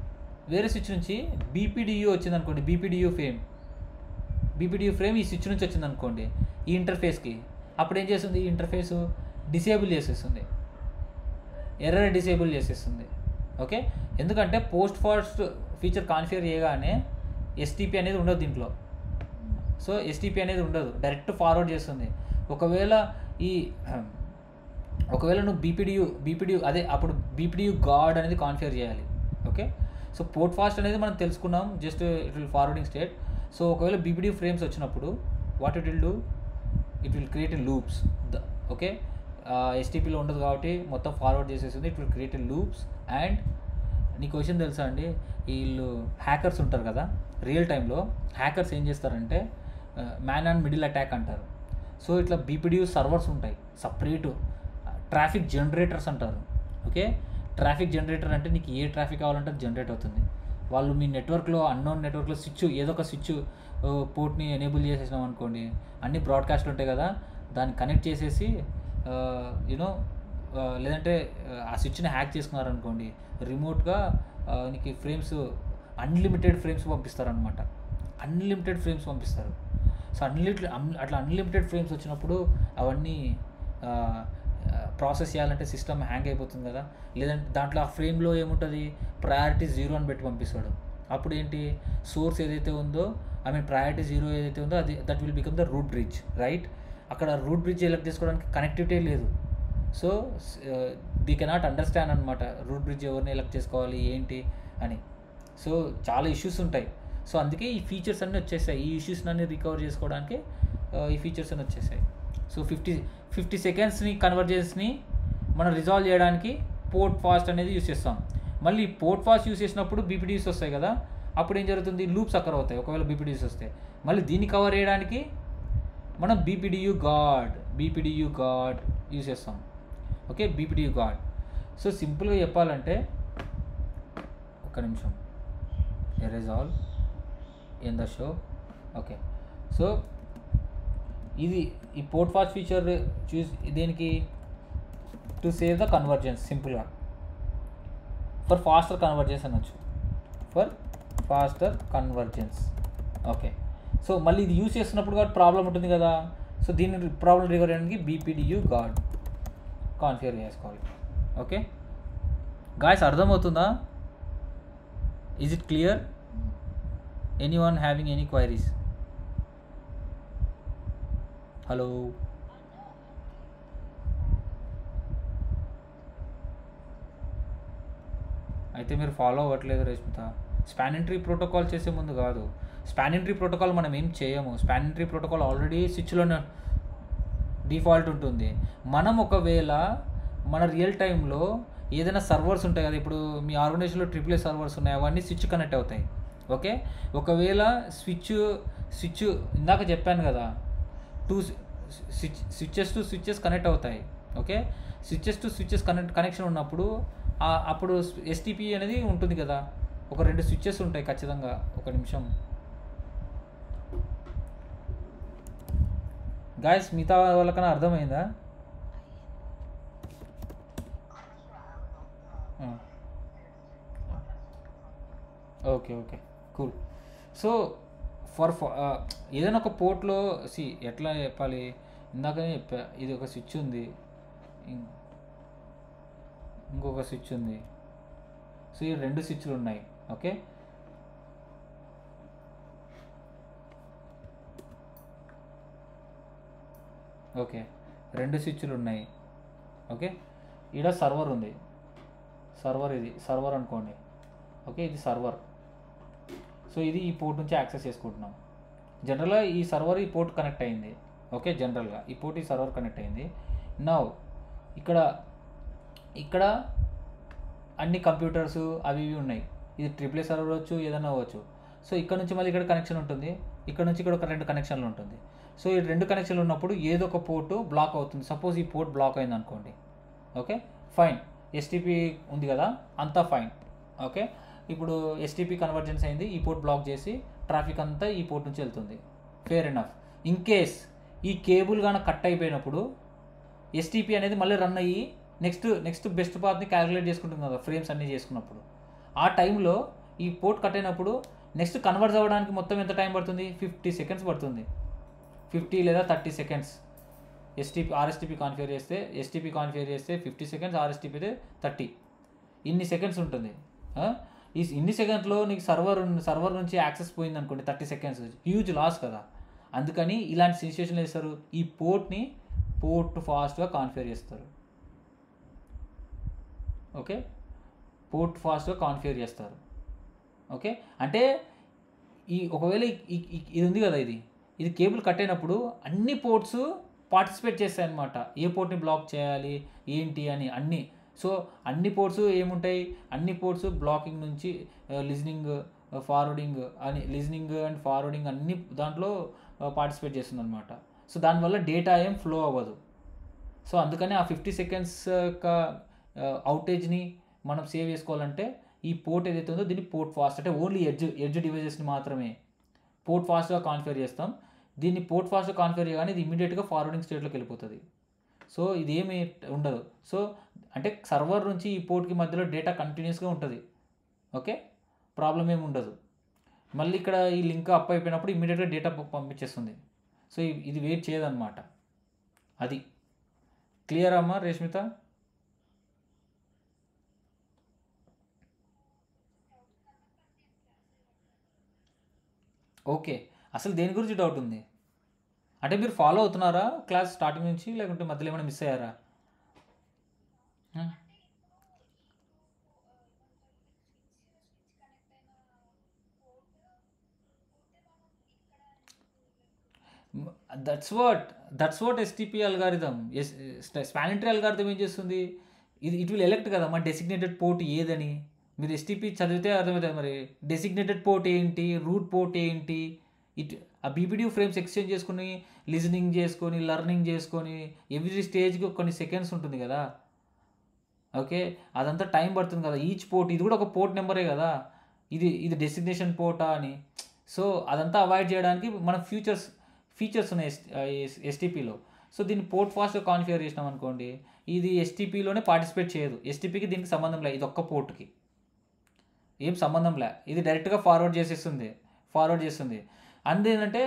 వేరే స్విచ్ నుంచి బీపీడియూ వచ్చింది అనుకోండి బీపీడియూ ఫ్రేమ్ బీపీడియూ ఫ్రేమ్ ఈ స్విచ్ నుంచి వచ్చింది అనుకోండి ఈ ఇంటర్ఫేస్కి అప్పుడు ఏం చేస్తుంది ఈ ఇంటర్ఫేస్ డిసేబుల్ చేసేస్తుంది ఎర్రర్ డిసేబుల్ చేసేస్తుంది ఓకే ఎందుకంటే పోస్ట్ ఫాస్ట్ ఫీచర్ కాన్ఫిగర్ చేయగానే ఎస్టీపీ అనేది ఉండదు దీంట్లో సో ఎస్టీపీ అనేది ఉండదు డైరెక్ట్ ఫార్వర్డ్ చేస్తుంది ఒకవేళ ఈ ఒకవేళ నువ్వు బీపీడియూ బీపీడియూ అదే అప్పుడు బీపీడియూ గాడ్ అనేది కాన్ఫిగర్ చేయాలి ఓకే సో పోర్ట్ ఫాస్ట్ అనేది మనం తెలుసుకున్నాం just it will forwarding state so ఒకవేళ బీపీడియూ ఫ్రేమ్స్ వచ్చినప్పుడు what it will do it will create in loops the okay ఎస్టీపీలో ఉండదు కాబట్టి మొత్తం ఫార్వర్డ్ చేసేసింది it will create in loops and నీ క్వశ్చన్ తెలుసా అండి వీళ్ళు హ్యాకర్స్ ఉంటారు కదా రియల్ టైంలో హ్యాకర్స్ ఏం చేస్తారంటే మ్యాన్ అండ్ మిడిల్ అటాక్ అంటారు సో ఇట్లా బీపీడియూ సర్వర్స్ ఉంటాయి సపరేటు ట్రాఫిక్ జనరేటర్స్ అంటారు ఓకే ట్రాఫిక్ జనరేటర్ అంటే నీకు ఏ ట్రాఫిక్ కావాలంటే అది జనరేట్ అవుతుంది వాళ్ళు మీ నెట్వర్క్లో అన్నోన్ నెట్వర్క్లో స్విచ్ ఏదో ఒక స్విచ్ పోర్ట్ని ఎనేబుల్ చేసేసినాం అనుకోండి అన్ని బ్రాడ్కాస్ట్లు ఉంటాయి కదా దాన్ని కనెక్ట్ చేసేసి యూనో లేదంటే ఆ స్విచ్ని హ్యాక్ చేసుకున్నారనుకోండి రిమోట్గా నీకు ఫ్రేమ్స్ అన్లిమిటెడ్ ఫ్రేమ్స్ పంపిస్తారనమాట అన్లిమిటెడ్ ఫ్రేమ్స్ పంపిస్తారు సో అన్లిమిటెడ్ అట్లా అన్లిమిటెడ్ ఫ్రేమ్స్ వచ్చినప్పుడు అవన్నీ ప్రాసెస్ చేయాలంటే సిస్టమ్ హ్యాంగ్ అయిపోతుంది కదా లేదంటే దాంట్లో ఆ ఫ్రేమ్లో ఏముంటుంది ప్రయారిటీ జీరో అని పెట్టి పంపిస్తాడు అప్పుడు ఏంటి సోర్స్ ఏదైతే ఉందో ఐ మీన్ ప్రయారిటీ జీరో ఏదైతే ఉందో అది that will become the root bridge right అక్కడ రూట్ బ్రిడ్జ్ ఎలక్ట్ చేసుకోవడానికి కనెక్టివిటీ లేదు సో ది కెనాట్ అండర్స్టాండ్ అనమాట రూట్ బ్రిడ్జ్ ఎవరిని ఎలక్ట్ చేసుకోవాలి ఏంటి అని సో చాలా ఇష్యూస్ ఉంటాయి సో అందుకే ఈ ఫీచర్స్ అన్నీ వచ్చేసాయి ఈ ఇష్యూస్ అన్ని రికవర్ చేసుకోవడానికి ఈ ఫీచర్స్ అన్నీ వచ్చేసాయి సో ఫిఫ్టీ ఫిఫ్టీ సెకండ్స్ని కన్వర్జెన్స్ని మనం రిజాల్వ్ చేయడానికి పోర్ట్ ఫాస్ట్ అనేది యూస్ చేస్తాం మళ్ళీ పోర్ట్ ఫాస్ట్ యూస్ చేసినప్పుడు బీపీడీస్ వస్తాయి కదా అప్పుడు ఏం జరుగుతుంది లూప్స్ అక్కడ అవుతాయి ఒకవేళ బీపీడీస్ వస్తే మళ్ళీ దీన్ని కవర్ చేయడానికి మనం BPDU guard BPDU guard use చేస్తాం ఓకే బీపీడియు గాడ్ సో సింపుల్గా చెప్పాలంటే ఒక్క నిమిషం erase all in the show okay so ఇది ఈ పోర్ట్ ఫాస్ట్ ఫీచర్ చూస్ దేనికి టు సేవ్ ద కన్వర్జెన్స్ సింపుల్గా ఫర్ ఫాస్టర్ కన్వర్జెన్స్ అనొచ్చు for faster convergence okay so మళ్ళీ ఇది యూస్ చేస్తున్నప్పుడు కాబట్టి ప్రాబ్లం ఉంటుంది కదా సో దీన్ని ప్రాబ్లం రికవర్ చేయడానికి బీపీడియు గాడ్ కాన్ఫిగర్ చేసుకోవాలి ఓకే గాయస్ అర్థమవుతుందా is it clear any one having any queries hello అయితే మీరు ఫాలో అవ్వట్లేదు రేష్మిత స్పానింట్రీ ప్రోటోకాల్ చేసే ముందు కాదు స్పానింట్రీ ప్రోటోకాల్ మనం ఏం చేయము స్పానింట్రీ ప్రోటోకాల్ ఆల్రెడీ స్విచ్లోనే డిఫాల్ట్ ఉంటుంది మనం ఒకవేళ మన రియల్ టైంలో ఏదైనా సర్వర్స్ ఉంటాయి కదా ఇప్పుడు మీ ఆర్గనైజేషన్లో ట్రిపుల్ ఏ సర్వర్స్ ఉన్నాయి అవన్నీ స్విచ్ కనెక్ట్ అవుతాయి ఓకే ఒకవేళ స్విచ్ స్విచ్ ఇందాక చెప్పాను కదా two switch switches to switches connect అవుతాయి okay switches to switches connect connection ఉన్నప్పుడు అప్పుడు ఎస్టీపీ అనేది ఉంటుంది కదా ఒక రెండు స్విచ్చెస్ ఉంటాయి ఖచ్చితంగా ఒక నిమిషం గాయస్ మిగతా వాళ్ళకన్నా అర్థమైందా okay okay cool so for ఏదైనా ఒక పోర్ట్లో సి ఎట్లా చెప్పాలి ఇందాకనే చెప్పా ఇది ఒక స్విచ్ ఉంది ఇంకొక స్విచ్ ఉంది సో ఈ రెండు స్విచ్లు ఉన్నాయి ఓకే ఓకే రెండు స్విచ్లు ఉన్నాయి ఓకే ఈడ సర్వర్ ఉంది సర్వర్ ఇది సర్వర్ అనుకోండి ఓకే ఇది సర్వర్ సో ఇది ఈ పోర్ట్ నుంచి యాక్సెస్ చేసుకుంటున్నాం జనరల్గా ఈ సర్వర్ ఈ పోర్ట్ కనెక్ట్ అయింది ఓకే జనరల్గా ఈ పోర్ట్ ఈ సర్వర్ కనెక్ట్ అయింది నౌ ఇక్కడ ఇక్కడ అన్ని కంప్యూటర్స్ అవి ఇవి ఉన్నాయి ఇది ట్రిపుల్ ఏ సర్వర్ అవ్వచ్చు ఏదైనా అవ్వచ్చు సో ఇక్కడ నుంచి మళ్ళీ ఇక్కడ కనెక్షన్ ఉంటుంది ఇక్కడ నుంచి ఇక్కడ ఒక రెండు కనెక్షన్లు ఉంటుంది సో ఈ రెండు కనెక్షన్లు ఉన్నప్పుడు ఏదో ఒక పోర్టు బ్లాక్ అవుతుంది సపోజ్ ఈ పోర్ట్ బ్లాక్ అయింది అనుకోండి ఓకే ఫైన్ ఎస్టీపీ ఉంది కదా అంతా ఫైన్ ఓకే ఇప్పుడు ఎస్టీపీ కన్వర్జెన్స్ అయింది ఈ పోర్ట్ బ్లాక్ చేసి ట్రాఫిక్ అంతా ఈ పోర్ట్ నుంచి వెళ్తుంది ఫేర్ ఎనఫ్ ఇన్ కేస్ ఈ కేబుల్ కానీ కట్ అయిపోయినప్పుడు ఎస్టీపీ అనేది మళ్ళీ రన్ అయ్యి నెక్స్ట్ నెక్స్ట్ బెస్ట్ పాత్ని క్యాలిక్యులేట్ చేసుకుంటుంది కదా ఫ్రేమ్స్ అన్నీ చేసుకున్నప్పుడు ఆ టైంలో ఈ పోర్ట్ కట్ అయినప్పుడు నెక్స్ట్ కన్వర్ట్ అవ్వడానికి మొత్తం ఎంత టైం పడుతుంది ఫిఫ్టీ సెకండ్స్ పడుతుంది ఫిఫ్టీ లేదా thirty seconds STP RSTP configure చేస్తే ఎస్టీపీ కాన్ఫిగర్ చేస్తే ఫిఫ్టీ సెకండ్స్ ఆర్ఎస్టీపీ అయితే థర్టీ ఇన్ని సెకండ్స్ ఉంటుంది ఆ? ఈ ఇన్ని సెకండ్స్లో నీకు సర్వర్ సర్వర్ నుంచి యాక్సెస్ పోయింది అనుకోండి థర్టీ సెకండ్స్ హ్యూజ్ లాస్ కదా అందుకని ఇలాంటి సిచ్యువేషన్లో చేస్తారు ఈ పోర్ట్ని పోర్ట్ ఫాస్ట్గా కాన్ఫిగర్ చేస్తారు ఓకే పోర్ట్ ఫాస్ట్గా కాన్ఫిగర్ చేస్తారు ఓకే అంటే ఈ ఒకవేళ ఈ- ఈ- ఈ- ఇది ఉంది కదా ఇది ఇది కేబుల్ కట్ అయినప్పుడు అన్ని పోర్ట్స్ పార్టిసిపేట్ చేస్తాయి అనమాట ఏ పోర్ట్ని బ్లాక్ చేయాలి ఏంటి అని అన్ని సో అన్ని పోర్ట్స్ ఏముంటాయి అన్ని పోర్ట్స్ బ్లాకింగ్ నుంచి లిజనింగ్ ఫార్వర్డింగ్ అని లిజనింగ్ అండ్ ఫార్వర్డింగ్ అన్ని దాంట్లో పార్టిసిపేట్ చేస్తుంది అనమాట సో దానివల్ల డేటా ఏం ఫ్లో అవ్వదు సో అందుకని ఆ ఫిఫ్టీ సెకండ్స్ యొక్క అవుటేజ్ని మనం సేవ్ చేసుకోవాలంటే ఈ పోర్ట్ ఏదైతే ఉందో దీన్ని పోర్ట్ ఫాస్ట్ అంటే ఓన్లీ ఎడ్జ్ ఎడ్జ్ డివైజెస్ని మాత్రమే పోర్ట్ ఫాస్ట్గా కాన్ఫిగర్ చేస్తాం దీన్ని పోర్ట్ ఫాస్ట్గా కాన్ఫిగర్ చేయగానే ఇది ఇమీడియట్గా ఫార్వర్డింగ్ స్టేట్లోకి వెళ్ళిపోతుంది సో ఇది ఏమి ఉండదు సో అంటే సర్వర్ నుంచి ఈ పోర్ట్కి మధ్యలో డేటా కంటిన్యూస్గా ఉంటుంది ఓకే ప్రాబ్లం ఏమి ఉండదు మళ్ళీ ఇక్కడ ఈ లింక్ అప్ అయిపోయినప్పుడు ఇమీడియట్గా డేటా పంపించేస్తుంది సో ఇ- ఇది వెయిట్ చేయదన్నమాట అది క్లియర్ అమ్మా రేష్మిత ఓకే అసలు దేని గురించి డౌట్ ఉంది అంటే మీరు ఫాలో అవుతున్నారా క్లాస్ స్టార్టింగ్ నుంచి లేకుంటే మధ్యలో ఏమైనా మిస్ అయ్యారా ఆ? That's what that's what STP algorithm S spanning tree algorithm ఏం చేస్తుంది ఇది ఇట్ విల్ ఎలెక్ట్ కదా మా డెసిగ్నేటెడ్ పోర్ట్ ఏదని మీరు ఎస్టీపీ చదివితే అర్థమవుతుంది మరి డెసిగ్నేటెడ్ పోర్ట్ ఏంటి రూట్ పోర్ట్ ఏంటి ఇట్ ఆ బీపీడీ ఫ్రేమ్స్ ఎక్స్చేంజ్ చేసుకుని లిజనింగ్ చేసుకొని లర్నింగ్ చేసుకొని ఎవ్రీ స్టేజ్కి కొన్ని సెకండ్స్ ఉంటుంది కదా ఓకే అదంతా టైం పడుతుంది కదా ఈచ్ పోర్ట్ ఇది కూడా ఒక పోర్ట్ నెంబరే కదా ఇది ఇది డెసిగ్నేషన్ పోర్టా అని సో అదంతా అవాయిడ్ చేయడానికి మన ఫ్యూచర్స్ ఫీచర్స్ ఉన్నాయి ఎస్ ఎస్టీపీలో సో దీన్ని పోర్ట్ ఫాస్ట్గా కాన్ఫిగర్ చేసినాం అనుకోండి ఇది ఎస్టీపీలోనే పార్టిసిపేట్ చేయదు ఎస్టీపీకి దీనికి సంబంధం లేదు ఇది ఒక్క పోర్ట్కి ఏం సంబంధం లే ఇది డైరెక్ట్గా ఫార్వర్డ్ చేసేస్తుంది ఫార్వర్డ్ చేస్తుంది అందేంటంటే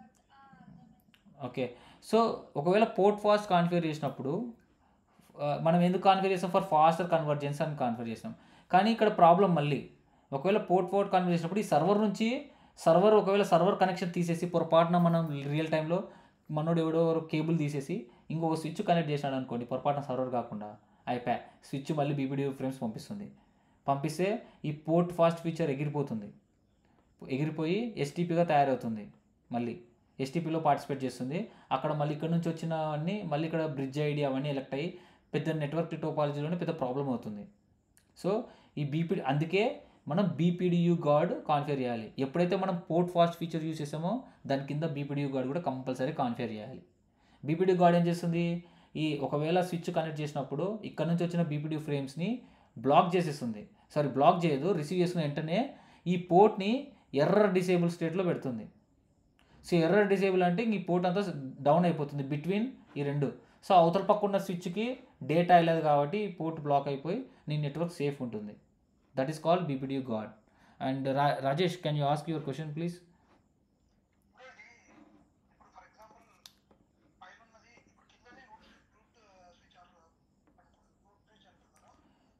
ఓకే సో ఒకవేళ పోర్ట్ ఫాస్ట్ కాన్ఫిగర్ చేసినప్పుడు ఆ, మనం ఎందుకు కాన్ఫిగర్ చేస్తాం ఫర్ ఫాస్టర్ కన్వర్జెన్స్ అని కాన్ఫిగర్ చేస్తాం కానీ ఇక్కడ ప్రాబ్లం మళ్ళీ ఒకవేళ పోర్ట్ పోర్ట్ కాన్ఫిగర్ చేసినప్పుడు ఈ సర్వర్ నుంచి సర్వర్ ఒకవేళ సర్వర్ కనెక్షన్ తీసేసి పొరపాటున మనం రియల్ టైంలో మనోడు ఎవడో కేబుల్ తీసేసి ఇంకొక స్విచ్ కనెక్ట్ చేసినాడు అనుకోండి పొరపాటున సర్వర్ కాకుండా అయిపోయా స్విచ్ మళ్ళీ బీబీడీ ఫ్రేమ్స్ పంపిస్తుంది పంపిస్తే ఈ పోర్ట్ ఫాస్ట్ ఫీచర్ ఎగిరిపోతుంది ఎగిరిపోయి ఎస్టీపీగా తయారవుతుంది మళ్ళీ ఎస్టీపీలో పార్టిసిపేట్ చేస్తుంది అక్కడ మళ్ళీ ఇక్కడ నుంచి వచ్చినవన్నీ మళ్ళీ ఇక్కడ బ్రిడ్జ్ ఐడి అవన్నీ ఎలక్ట్ అయ్యి పెద్ద నెట్వర్క్ టోపాలజీలోనే పెద్ద ప్రాబ్లం అవుతుంది సో ఈ బీపీ అందుకే మనం బీపీడియు గార్డ్ కాన్ఫిగర్ చేయాలి ఎప్పుడైతే మనం పోర్ట్ ఫాస్ట్ ఫీచర్ యూస్ చేసామో దాని కింద బీపీడియు గార్డ్ కూడా కంపల్సరీ కాన్ఫిగర్ చేయాలి బీపీడీ గార్డ్ ఏం చేస్తుంది ఈ ఒకవేళ స్విచ్ కనెక్ట్ చేసినప్పుడు ఇక్కడ నుంచి వచ్చిన బీపీడీ ఫ్రేమ్స్ని బ్లాక్ చేసేస్తుంది సారీ బ్లాక్ చేయదు రిసీవ్ చేసుకున్న వెంటనే ఈ పోర్ట్ని ఎర్రర్ డిసేబుల్ స్టేట్లో పెడుతుంది సో ఎర్రర్ డిసేబుల్ అంటే ఇంక ఈ పోర్ట్ అంతా డౌన్ అయిపోతుంది బిట్వీన్ ఈ రెండు సో అవతల పక్క ఉన్న స్విచ్కి డేటా వెళ్ళదు కాబట్టి ఈ పోర్ట్ బ్లాక్ అయిపోయి నీ నెట్వర్క్ సేఫ్ ఉంటుంది that is called BPD guard and రా Rajesh can you ask your question please ఇప్పుడు ఇది ఇప్పుడు ఫర్ ఎగ్జాంపుల్ పైన ఉన్నది ఇప్పుడు కిందనే root root switch or root switch అంటున్నారా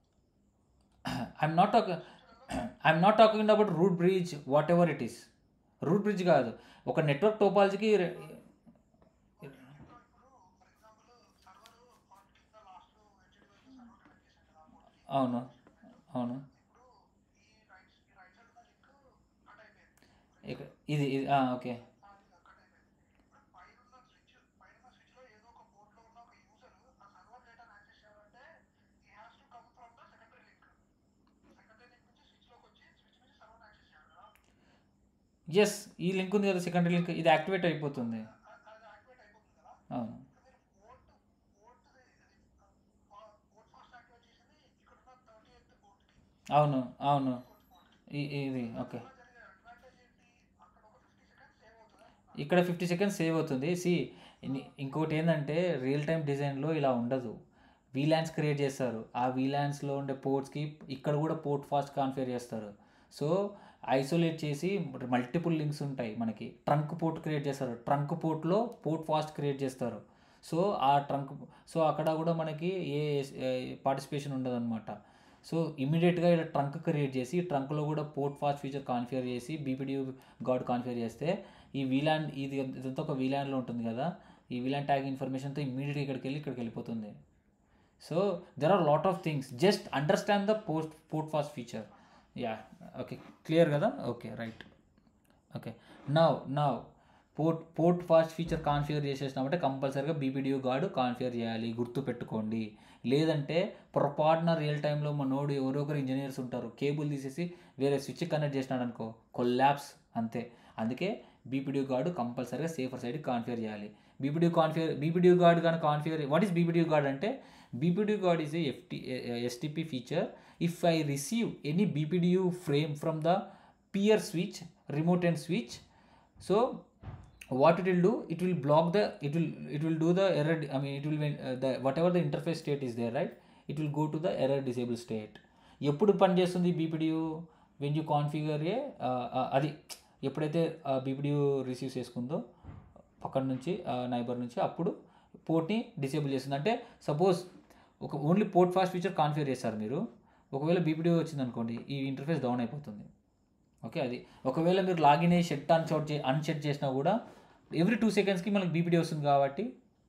I'm not talk I'm not talking about root bridge whatever it is root bridge కాదు ఒక నెట్వర్క్ టోపాలజీకి ఇప్పుడు ఫర్ ఎగ్జాంపుల్ సర్వర్ పార్ట్ కింద last edge device server connect చేశాం కదా port అవును అవును ఇప్పుడు ఈ రైట్ ఈ రైట్ సైడ్ ఉన్న లింక్ కట్ అయిపోయింది ఇక ఇది ఇది ఓకే అది కట్ అయిపోయింది ఇప్పుడు పైన ఉన్న స్విచ్ పైన ఉన్న స్విచ్ లో ఏదో ఒక పోర్ట్ లో ఉన్న ఒక యూజర్ ఆ సర్వర్ డేటాను యాక్సెస్ చేయాలంటే ఈ has to come from the secondary link secondary link నుంచి స్విచ్ లోకి వచ్చి స్విచ్ నుంచి సర్వర్ యాక్సెస్ చేయాలి కదా ఎస్ ఈ లింక్ ఉంది కదా సెకండరీ లింక్ ఇది యాక్టివేట్ అయిపోతుంది అ- అది యాక్టివేట్ అయిపోతుంది కదా అవును ఇప్పుడు మీరు port port port fast activate చేసింది ఇక్కడ ఉన్న థర్టీ ఎయిత్ పోర్ట్ కి అవును అవును పోర్ట్ పోర్ట్ ఈ- ఇది ఓకే అలా జరిగే అడ్వాంటేజ్ ఏంటి అక్కడ ఒక ఫిఫ్టీ సెకండ్స్ సేవ్ అవుతుంది ఇక్కడ ఫిఫ్టీ సెకండ్స్ సేవ్ అవుతుంది సి ఇంకోటి ఏంటంటే రియల్ టైం డిజైన్లో ఇలా ఉండదు వీలాన్స్ క్రియేట్ చేస్తారు ఆ వీలాన్స్లో ఉండే పోర్ట్స్కి ఇక్కడ కూడా పోర్ట్ ఫాస్ట్ కాన్ఫిగర్ చేస్తారు సో ఐసోలేట్ చేసి మల్టిపుల్ లింక్స్ ఉంటాయి మనకి ట్రంక్ పోర్ట్ క్రియేట్ చేస్తారు ట్రంక్ పోర్ట్లో పోర్ట్ ఫాస్ట్ క్రియేట్ చేస్తారు సో ఆ ట్రంక్ సో అక్కడ కూడా మనకి ఏ పార్టిసిపేషన్ ఉండదు అనమాట సో ఇమీడియట్గా ఇలా ట్రంక్ క్రియేట్ చేసి ట్రంక్లో కూడా పోర్ట్ ఫాస్ట్ ఫీచర్ కాన్ఫిగర్ చేసి బీపీడీ గాడ్ కాన్ఫిగర్ చేస్తే ఈ వీలాండ్ ఇది ఇదంతా ఒక వీలాండ్లో ఉంటుంది కదా ఈ వీలాండ్ ట్యాగ్ ఇన్ఫర్మేషన్తో ఇమీడియట్గా ఇక్కడికి వెళ్ళి ఇక్కడికి వెళ్ళిపోతుంది so there are lot of things just understand the post port fast feature yeah okay clear కదా okay right okay now now port port fast feature configure చేసేసినామంటే కంపల్సరీగా బీపీడియో గార్డు కాన్ఫిగర్ చేయాలి గుర్తు పెట్టుకోండి లేదంటే పొరపాటున రియల్ టైంలో మా నోడు ఎవరో ఒకరు ఇంజనీర్స్ ఉంటారు కేబుల్ తీసేసి వేరే స్విచ్ కనెక్ట్ చేసినాడు అనుకో కొల్లాప్స్ అంతే అందుకే బీపీడియో గార్డు కంపల్సరీగా సేఫర్ సైడ్ కాన్ఫిగర్ చేయాలి బీపీడియో కాన్ఫిగర్ బీపీడియో గార్డ్ కానీ configure what is BPDU guard అంటే BPDU guard is a FT STP feature if I receive any BPDU frame from the peer switch remote and switch so what it will do it will block the it will it will do the error i mean it will when uh, the whatever the interface state is there right it will go to the error disable state ఎప్పుడు పనిచేస్తుంది BPDU when you configure a అది ఎప్పుడైతే BPDU receive చేసుకుందో పక్కన నుంచి neighbour నుంచి అప్పుడు పోర్ట్ని disable చేస్తుంది అంటే సపోజ్ ఒక only port fast feature configure చేస్తారు మీరు ఒకవేళ బీపీడియూ వచ్చింది అనుకోండి ఈ ఇంటర్ఫేస్ డౌన్ అయిపోతుంది ఓకే అది ఒకవేళ మీరు లాగిన్ అయ్యి షెట్ అన్షాట్ చే అన్షెట్ చేసినా కూడా ఎవ్రీ టూ సెకండ్స్కి మనకి బీపీడీ వస్తుంది కాబట్టి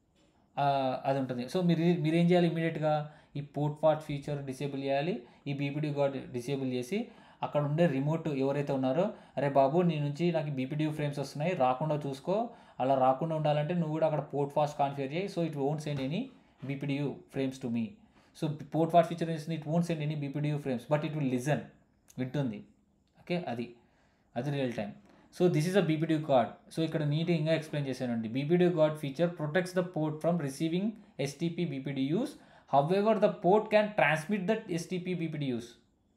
ఆ, అది ఉంటుంది సో మీరు మీరు ఏం చేయాలి ఇమీడియట్గా ఈ పోర్ట్ పార్ట్ ఫీచర్ డిసేబుల్ చేయాలి ఈ బీపీడీ గార్డ్ డిసేబుల్ చేసి అక్కడ ఉండే రిమోట్ ఎవరైతే ఉన్నారో అరే బాబు నీ నుంచి నాకు బీపీడీ ఫ్రేమ్స్ వస్తున్నాయి రాకుండా చూసుకో అలా రాకుండా ఉండాలంటే నువ్వు కూడా అక్కడ పోర్ట్ ఫాస్ట్ కాన్ఫిగర్ చేయి so it won't send any BPDU frames to me so port fast feature ఇస్తుంది it won't send any BPDU frames but it will listen వింటుంది ఓకే అది అది real time so this is a BPD guard so ఇక్కడ నీట్గా ఇంకా explain చేశానండి BPD guard feature protects the port from receiving STP BPDUs however the port can transmit that STP BPD use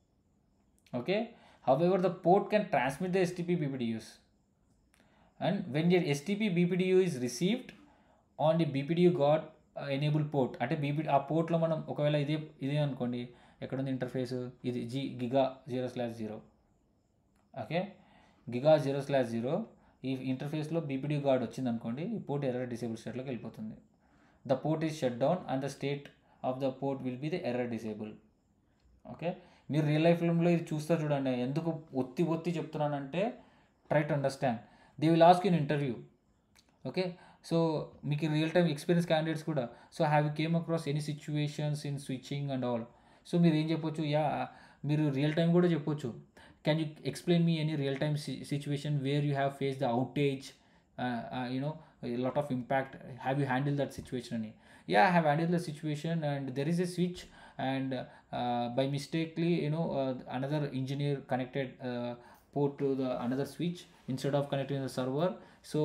okay however the port can transmit the STP BPDUs and when your STP BPDU is received on the BPDU guard enable port అంటే బీపీ ఆ పోర్ట్లో మనం ఒకవేళ ఇదే ఇదే అనుకోండి ఎక్కడుంది ఇంటర్ఫేస్ ఇది G giga zero slash zero okay giga zero slash zero ఈ ఇంటర్ఫేస్లో బీపీడీ గార్డ్ వచ్చింది అనుకోండి ఈ పోర్ట్ ఎర్రర్ డిసేబుల్ స్టేట్లోకి వెళ్ళిపోతుంది the port is shut down and the state of the port will be the error disable okay మీరు real లైఫ్లో ఇది చూస్తారు చూడండి ఎందుకు ఒత్తి ఒత్తి చెప్తున్నానంటే try to understand they will ask in interview okay so మీకు రియల్ టైమ్ ఎక్స్పీరియన్స్ క్యాండిడేట్స్ కూడా so have you came across any situations in switching and all so మీరు ఏం చెప్పొచ్చు యా మీరు రియల్ టైం కూడా చెప్పొచ్చు can you explain me any real time situation where you have face the outage you know lot of impact have you handle that situation అని yeah I have handle the situation and there is a switch and uh, by mistakenly you know uh, another engineer connected uh, port to the another switch instead of connecting the server so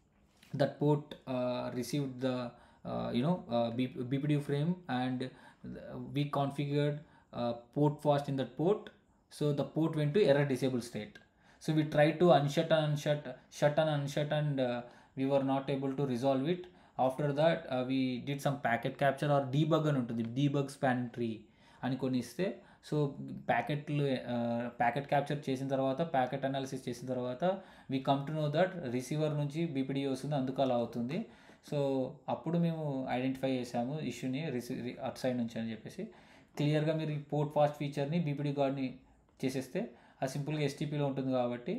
that port uh, received the uh, you know uh, B- bpd frame and the- we configured uh, port fast in that port so the port went to error disable state so we tried to unshut and unshut shut and unshut and uh, we were not able to resolve it after that uh, we did some packet capture or debug అని ఉంటుంది debug span tree అని కొన్ని ఇస్తే so ప్యాకెట్లు packet capture చేసిన తర్వాత packet analysis చేసిన తర్వాత we come to know that receiver నుంచి బీపీడీ వస్తుంది అందుకు అలా అవుతుంది సో అప్పుడు మేము ఐడెంటిఫై చేసాము ఇష్యూని రిసీ అట్ సైడ్ నుంచి అని చెప్పేసి క్లియర్గా మీరు ఈ పోర్ట్ ఫాస్ట్ ఫీచర్ని బీపీడీ గార్డ్ని చేసేస్తే అది సింపుల్గా ఎస్టీపీలో ఉంటుంది కాబట్టి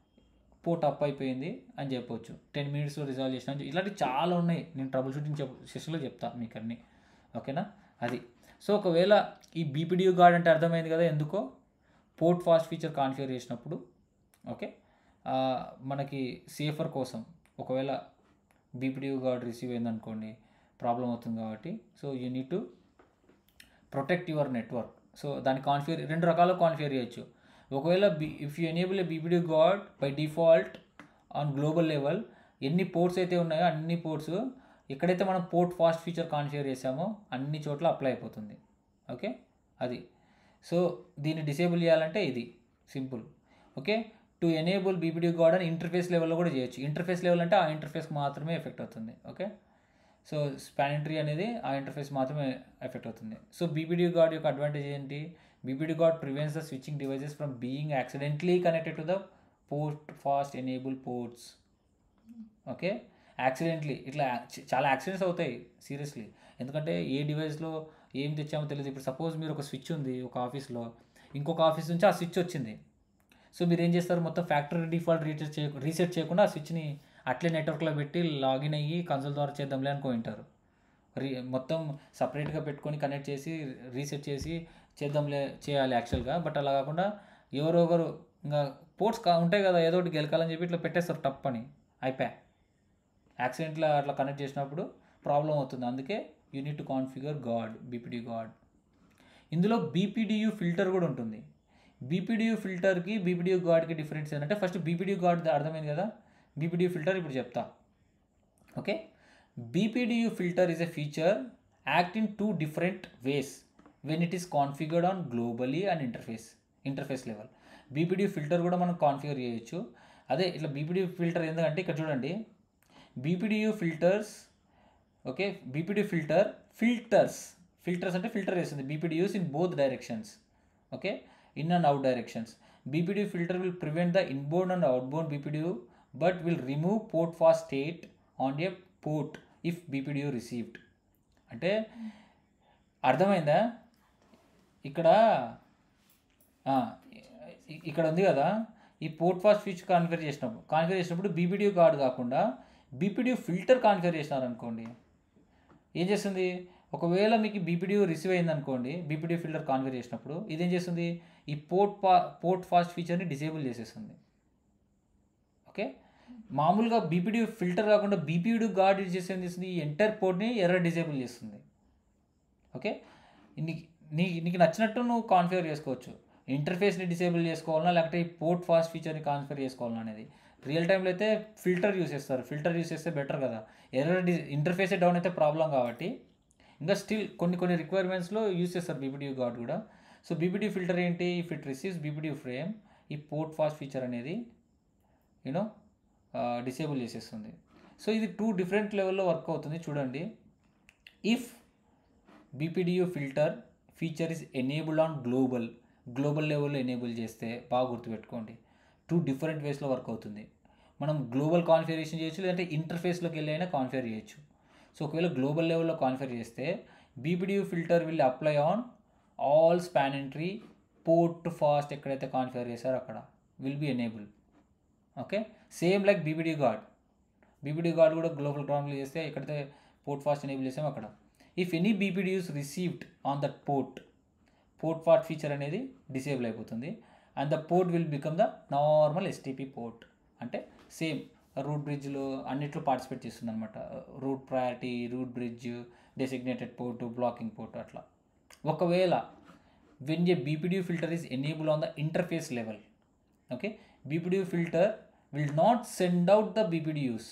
పోర్ట్ అప్ అయిపోయింది అని చెప్పొచ్చు టెన్ మినిట్స్లో రిజాల్వ్ చేసిన ఇలాంటివి చాలా ఉన్నాయి నేను ట్రబుల్ షూటింగ్ చెప్ సెషన్లో చెప్తాను మీకు అన్నీ ఓకేనా అది సో ఒకవేళ ఈ బీపీడియూ గార్డ్ అంటే అర్థమైంది కదా ఎందుకో పోర్ట్ ఫాస్ట్ ఫీచర్ కాన్ఫిగర్ చేసినప్పుడు ఓకే ఆ, మనకి సేఫర్ కోసం ఒకవేళ బీపీడియూ గార్డ్ రిసీవ్ అయిందనుకోండి ప్రాబ్లం అవుతుంది కాబట్టి so you need to protect your network so దాన్ని కాన్ఫిగర్ రెండు రకాల కాన్ఫిగర్ చేయొచ్చు ఒకవేళ బి if you enable a BPD guard by default on global level ఎన్ని పోర్ట్స్ అయితే ఉన్నాయో అన్ని పోర్ట్స్ ఎక్కడైతే మనం పోర్ట్ ఫాస్ట్ ఫీచర్ కాన్ఫిగర్ చేసామో అన్ని చోట్ల అప్లై అయిపోతుంది ఓకే అది సో దీన్ని డిసేబుల్ చేయాలంటే ఇది simple okay to enable BPD guard అని ఇంటర్ఫేస్ లెవెల్లో కూడా చేయొచ్చు ఇంటర్ఫేస్ లెవెల్ అంటే ఆ ఇంటర్ఫేస్కి మాత్రమే ఎఫెక్ట్ అవుతుంది ఓకే సో స్పానిటరీ అనేది ఆ ఇంటర్ఫేస్ మాత్రమే ఎఫెక్ట్ అవుతుంది సో బీబీడీ గార్డ్ యొక్క అడ్వాంటేజ్ ఏంటి BPD guard prevents the switching devices from being accidentally connected to the port fast enable ports okay accidentally ఇట్లా చ- చాలా యాక్సిడెంట్స్ అవుతాయి సీరియస్లీ ఎందుకంటే ఏ డివైస్లో ఏం తెచ్చామో తెలియదు ఇప్పుడు సపోజ్ మీరు ఒక స్విచ్ ఉంది ఒక ఆఫీస్లో ఇంకొక ఆఫీస్ నుంచి ఆ స్విచ్ వచ్చింది సో మీరు ఏం చేస్తారు మొత్తం ఫ్యాక్టరీ డిఫాల్ట్ రీసెట్ చేయ రీసెట్ చేయకుండా ఆ స్విచ్ని అట్లే నెట్వర్క్లో పెట్టి లాగిన్ అయ్యి కన్సోల్ ద్వారా చేద్దాంలే అనుకుంటారు రీ మొత్తం సపరేట్గా పెట్టుకొని కనెక్ట్ చేసి రీసెట్ చేసి చేద్దాంలే చేయాలి యాక్చువల్గా బట్ అలా కాకుండా ఎవరో ఒకరు ఇంకా పోర్ట్స్ కా ఉంటాయి కదా ఏదో ఒకటి గెలకాలని చెప్పి ఇట్లా పెట్టేస్తారు టప్ అని అయిపోయా యాక్సిడెంట్లో అట్లా కనెక్ట్ చేసినప్పుడు ప్రాబ్లం అవుతుంది అందుకే you need to configure guard BPD guard ఇందులో బీపీడియు ఫిల్టర్ కూడా ఉంటుంది బీపీడియు ఫిల్టర్కి బీపీడియు గాడ్కి డిఫరెన్స్ ఏంటంటే ఫస్ట్ బీపీడియు గాడ్ అర్థమైంది కదా బీపీడియు ఫిల్టర్ ఇప్పుడు చెప్తా okay BPDU filter is a feature act in two different ways when it is configured on globally and interface interface level BPDU filter కూడా మనం configure చేయొచ్చు అదే ఇట్లా బీపీడియు ఫిల్టర్ ఎందుకంటే ఇక్కడ చూడండి BPDU filters okay BPD filter filters filters అంటే filter చేస్తుంది BPDUs in both directions okay in and out directions BPD filter will prevent the inbound and outbound BPD but will remove port fast state on a port if BPD received అంటే అర్థమైందా ఇక్కడ ఆ, ఇ- ఇక్కడ ఉంది కదా ఈ port fast switch configure చేసినప్పుడు కాన్ఫిగర్ చేసినప్పుడు బీపీడీ కార్డ్ కాకుండా బీపీడీ ఫిల్టర్ కాన్ఫిగర్ చేసినారనుకోండి ఏం చేస్తుంది ఒకవేళ మీకు బీపీడీ రిసీవ్ అయింది అనుకోండి బీపీడీ ఫిల్టర్ కాన్ఫిగర్ చేసినప్పుడు ఇదేం చేస్తుంది ఈ పోర్ట్ పా పోర్ట్ ఫాస్ట్ ఫీచర్ని డిసేబుల్ చేసేస్తుంది ఓకే మామూలుగా బీపీడీ ఫిల్టర్ కాకుండా బీపీడీ గార్డ్ యూజ్ చేసి ఏం చేస్తుంది ఈ ఎంటైర్ పోర్ట్ని ఎర్ర డిసేబుల్ చేస్తుంది ఓకే నీకు నీ నీకు నచ్చినట్టు నువ్వు కాన్ఫిగర్ చేసుకోవచ్చు ఇంటర్ఫేస్ని డిసేబుల్ చేసుకోవాలన్నా లేకపోతే ఈ పోర్ట్ ఫాస్ట్ ఫీచర్ని కాన్ఫిగర్ చేసుకోవాలన్నా అనేది రియల్ టైంలో అయితే ఫిల్టర్ యూస్ చేస్తారు ఫిల్టర్ యూస్ చేస్తే బెటర్ కదా ఎర్రర్ డి ఇంటర్ఫేసే డౌన్ అయితే ప్రాబ్లం కాబట్టి ఇంకా స్టిల్ కొన్ని కొన్ని రిక్వైర్మెంట్స్లో యూస్ చేస్తారు బీపీడీ గార్డ్ కూడా సో బీపీడీ ఫిల్టర్ ఏంటి if it receives BPD frame ఈ పోర్ట్ ఫాస్ట్ ఫీచర్ అనేది యూనో డిసేబుల్ చేసేస్తుంది సో ఇది టూ డిఫరెంట్ లెవెల్లో వర్క్ అవుతుంది చూడండి if BPDU filter feature is enabled on global global లెవెల్లో ఎనేబుల్ చేస్తే బాగా గుర్తుపెట్టుకోండి టూ డిఫరెంట్ వేస్లో వర్క్ అవుతుంది మనం గ్లోబల్ కాన్ఫిగరేషన్ చేయొచ్చు లేదంటే ఇంటర్ఫేస్లోకి వెళ్ళి అయినా కాన్ఫిగర్ చేయొచ్చు సో ఒకవేళ గ్లోబల్ లెవెల్లో కాన్ఫిగర్ చేస్తే BPDU filter will apply on all spanning tree port fast ఎక్కడైతే కాన్ఫిగర్ చేశారో అక్కడ will be enable okay same like BPD guard BPD guard కూడా గ్లోబల్ గ్రౌండ్లో చేస్తే ఎక్కడైతే పోర్ట్ ఫాస్ట్ ఎనేబుల్ చేసామో అక్కడ if any BPDUs received on that port port fast feature అనేది డిసేబుల్ అయిపోతుంది and the port will become the normal STP port అంటే same root బ్రిడ్జ్లో అన్నిట్లో పార్టిసిపేట్ చేస్తుంది అనమాట root priority route bridge designated port blocking port అట్లా ఒకవేళ when a BPD filter is enable on the interface level okay BPD filter will not send out the BPDUs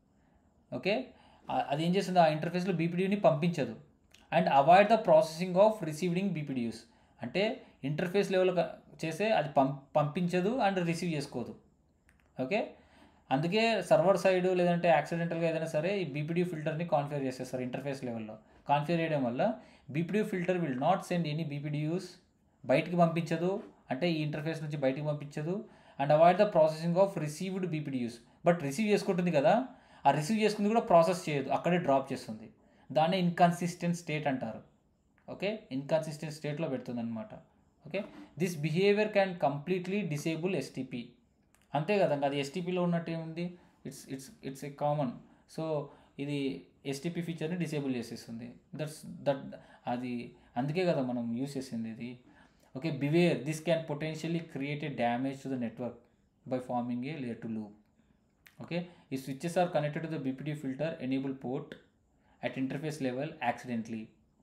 okay ఆ- అది ఏం చేస్తుంది ఆ ఇంటర్ఫేస్లో బీపీడీని పంపించదు and avoid the processing of receiving BPDUs అంటే ఇంటర్ఫేస్ లెవెల్ చేస్తే అది పం పంపించదు అండ్ రిసీవ్ చేసుకోదు ఓకే అందుకే సర్వర్ సైడ్ లేదంటే యాక్సిడెంటల్గా ఏదైనా సరే ఈ బీపీడీ ఫిల్టర్ని కాన్ఫిగర్ చేసేస్తారు ఇంటర్ఫేస్ లెవెల్లో కాన్ఫిగర్ చేయడం వల్ల BPD filter will not send any BPDUs బయటికి పంపించదు అంటే ఈ ఇంటర్ఫేస్ నుంచి బయటికి పంపించదు and avoid the processing of received BPDUs but receive చేసుకుంటుంది కదా ఆ రిసీవ్ చేసుకుంది కూడా ప్రాసెస్ చేయదు అక్కడే డ్రాప్ చేస్తుంది దాన్ని ఇన్కన్సిస్టెంట్ స్టేట్ అంటారు ఓకే ఇన్కన్సిస్టెంట్ స్టేట్లో పెడుతుంది అనమాట okay this behaviour can completely disable STP అంతే కదా అది ఎస్టీపీలో ఉన్నట్టు ఏముంది it's it's it's a common so ఇది ఎస్టీపీ ఫీచర్ని డిసేబుల్ చేసేస్తుంది దట్స్ దట్ అది అందుకే కదా మనం యూస్ చేసింది ఇది okay beware this can potentially create a damage to the network by forming a layer two loop okay if switches are connected to the bpd filter enable port at interface level accidentally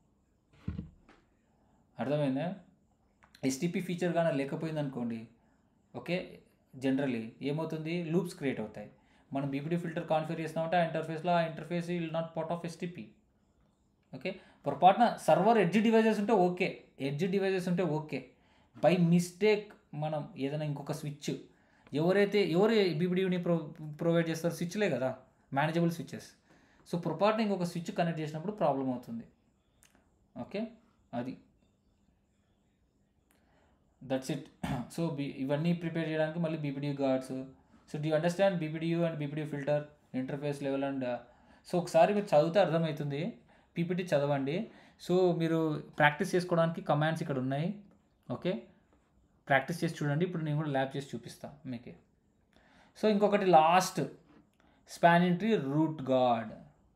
అర్థమైందా STP feature కానీ లేకపోయింది అనుకోండి okay generally ఏమవుతుంది loops create అవుతాయి మనం BPD filter configure చేసినామంటే ఆ ఇంటర్ఫేస్లో ఆ interface will not part of STP okay పొరపాటున సర్వర్ ఎడ్జ్ డివైజెస్ ఉంటే ఓకే ఎడ్జ్ డివైజెస్ ఉంటే ఓకే బై మిస్టేక్ మనం ఏదైనా ఇంకొక స్విచ్ ఎవరైతే ఎవరు బీబీడీని ప్రో ప్రొవైడ్ చేస్తారు స్విచ్లే కదా మేనేజబుల్ స్విచ్చెస్ సో పొరపాటున ఇంకొక స్విచ్ కనెక్ట్ చేసినప్పుడు ప్రాబ్లం అవుతుంది ఓకే అది దట్స్ ఇట్ సో బి ఇవన్నీ ప్రిపేర్ చేయడానికి మళ్ళీ BPD guards so do understand BPDU and BPD filter interface level and so ఒకసారి మీరు చదివితే అర్థమవుతుంది పీపీటీ చదవండి సో మీరు ప్రాక్టీస్ చేసుకోవడానికి కమాండ్స్ ఇక్కడ ఉన్నాయి ఓకే ప్రాక్టీస్ చేసి చూడండి ఇప్పుడు నేను కూడా ల్యాబ్ చేసి చూపిస్తాను మీకు సో ఇంకొకటి last spanning tree root guard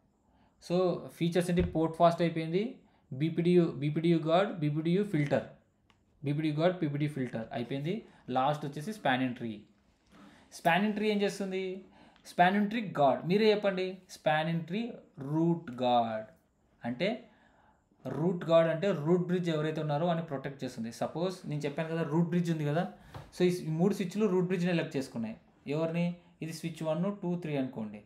so features ఏంటి పోర్ట్ ఫాస్ట్ అయిపోయింది BPDU BPDU guard BPDU filter BPDU guard BPDU filter అయిపోయింది లాస్ట్ వచ్చేసి స్పానింగ్ ట్రీ స్పానింగ్ ట్రీ ఏం చేస్తుంది స్పానింగ్ ట్రీ గార్డ్ మీరే చెప్పండి స్పానింగ్ ట్రీ రూట్ గార్డ్ అంటే రూట్ గార్డ్ అంటే రూట్ బ్రిడ్జ్ ఎవరైతే ఉన్నారో అని ప్రొటెక్ట్ చేస్తుంది సపోజ్ నేను చెప్పాను కదా రూట్ బ్రిడ్జ్ ఉంది కదా సో ఈ ఈ మూడు స్విచ్లు రూట్ బ్రిడ్జ్ని ఎలెక్ట్ చేసుకున్నాయి ఎవరిని ఇది స్విచ్ వన్ టూ త్రీ అనుకోండి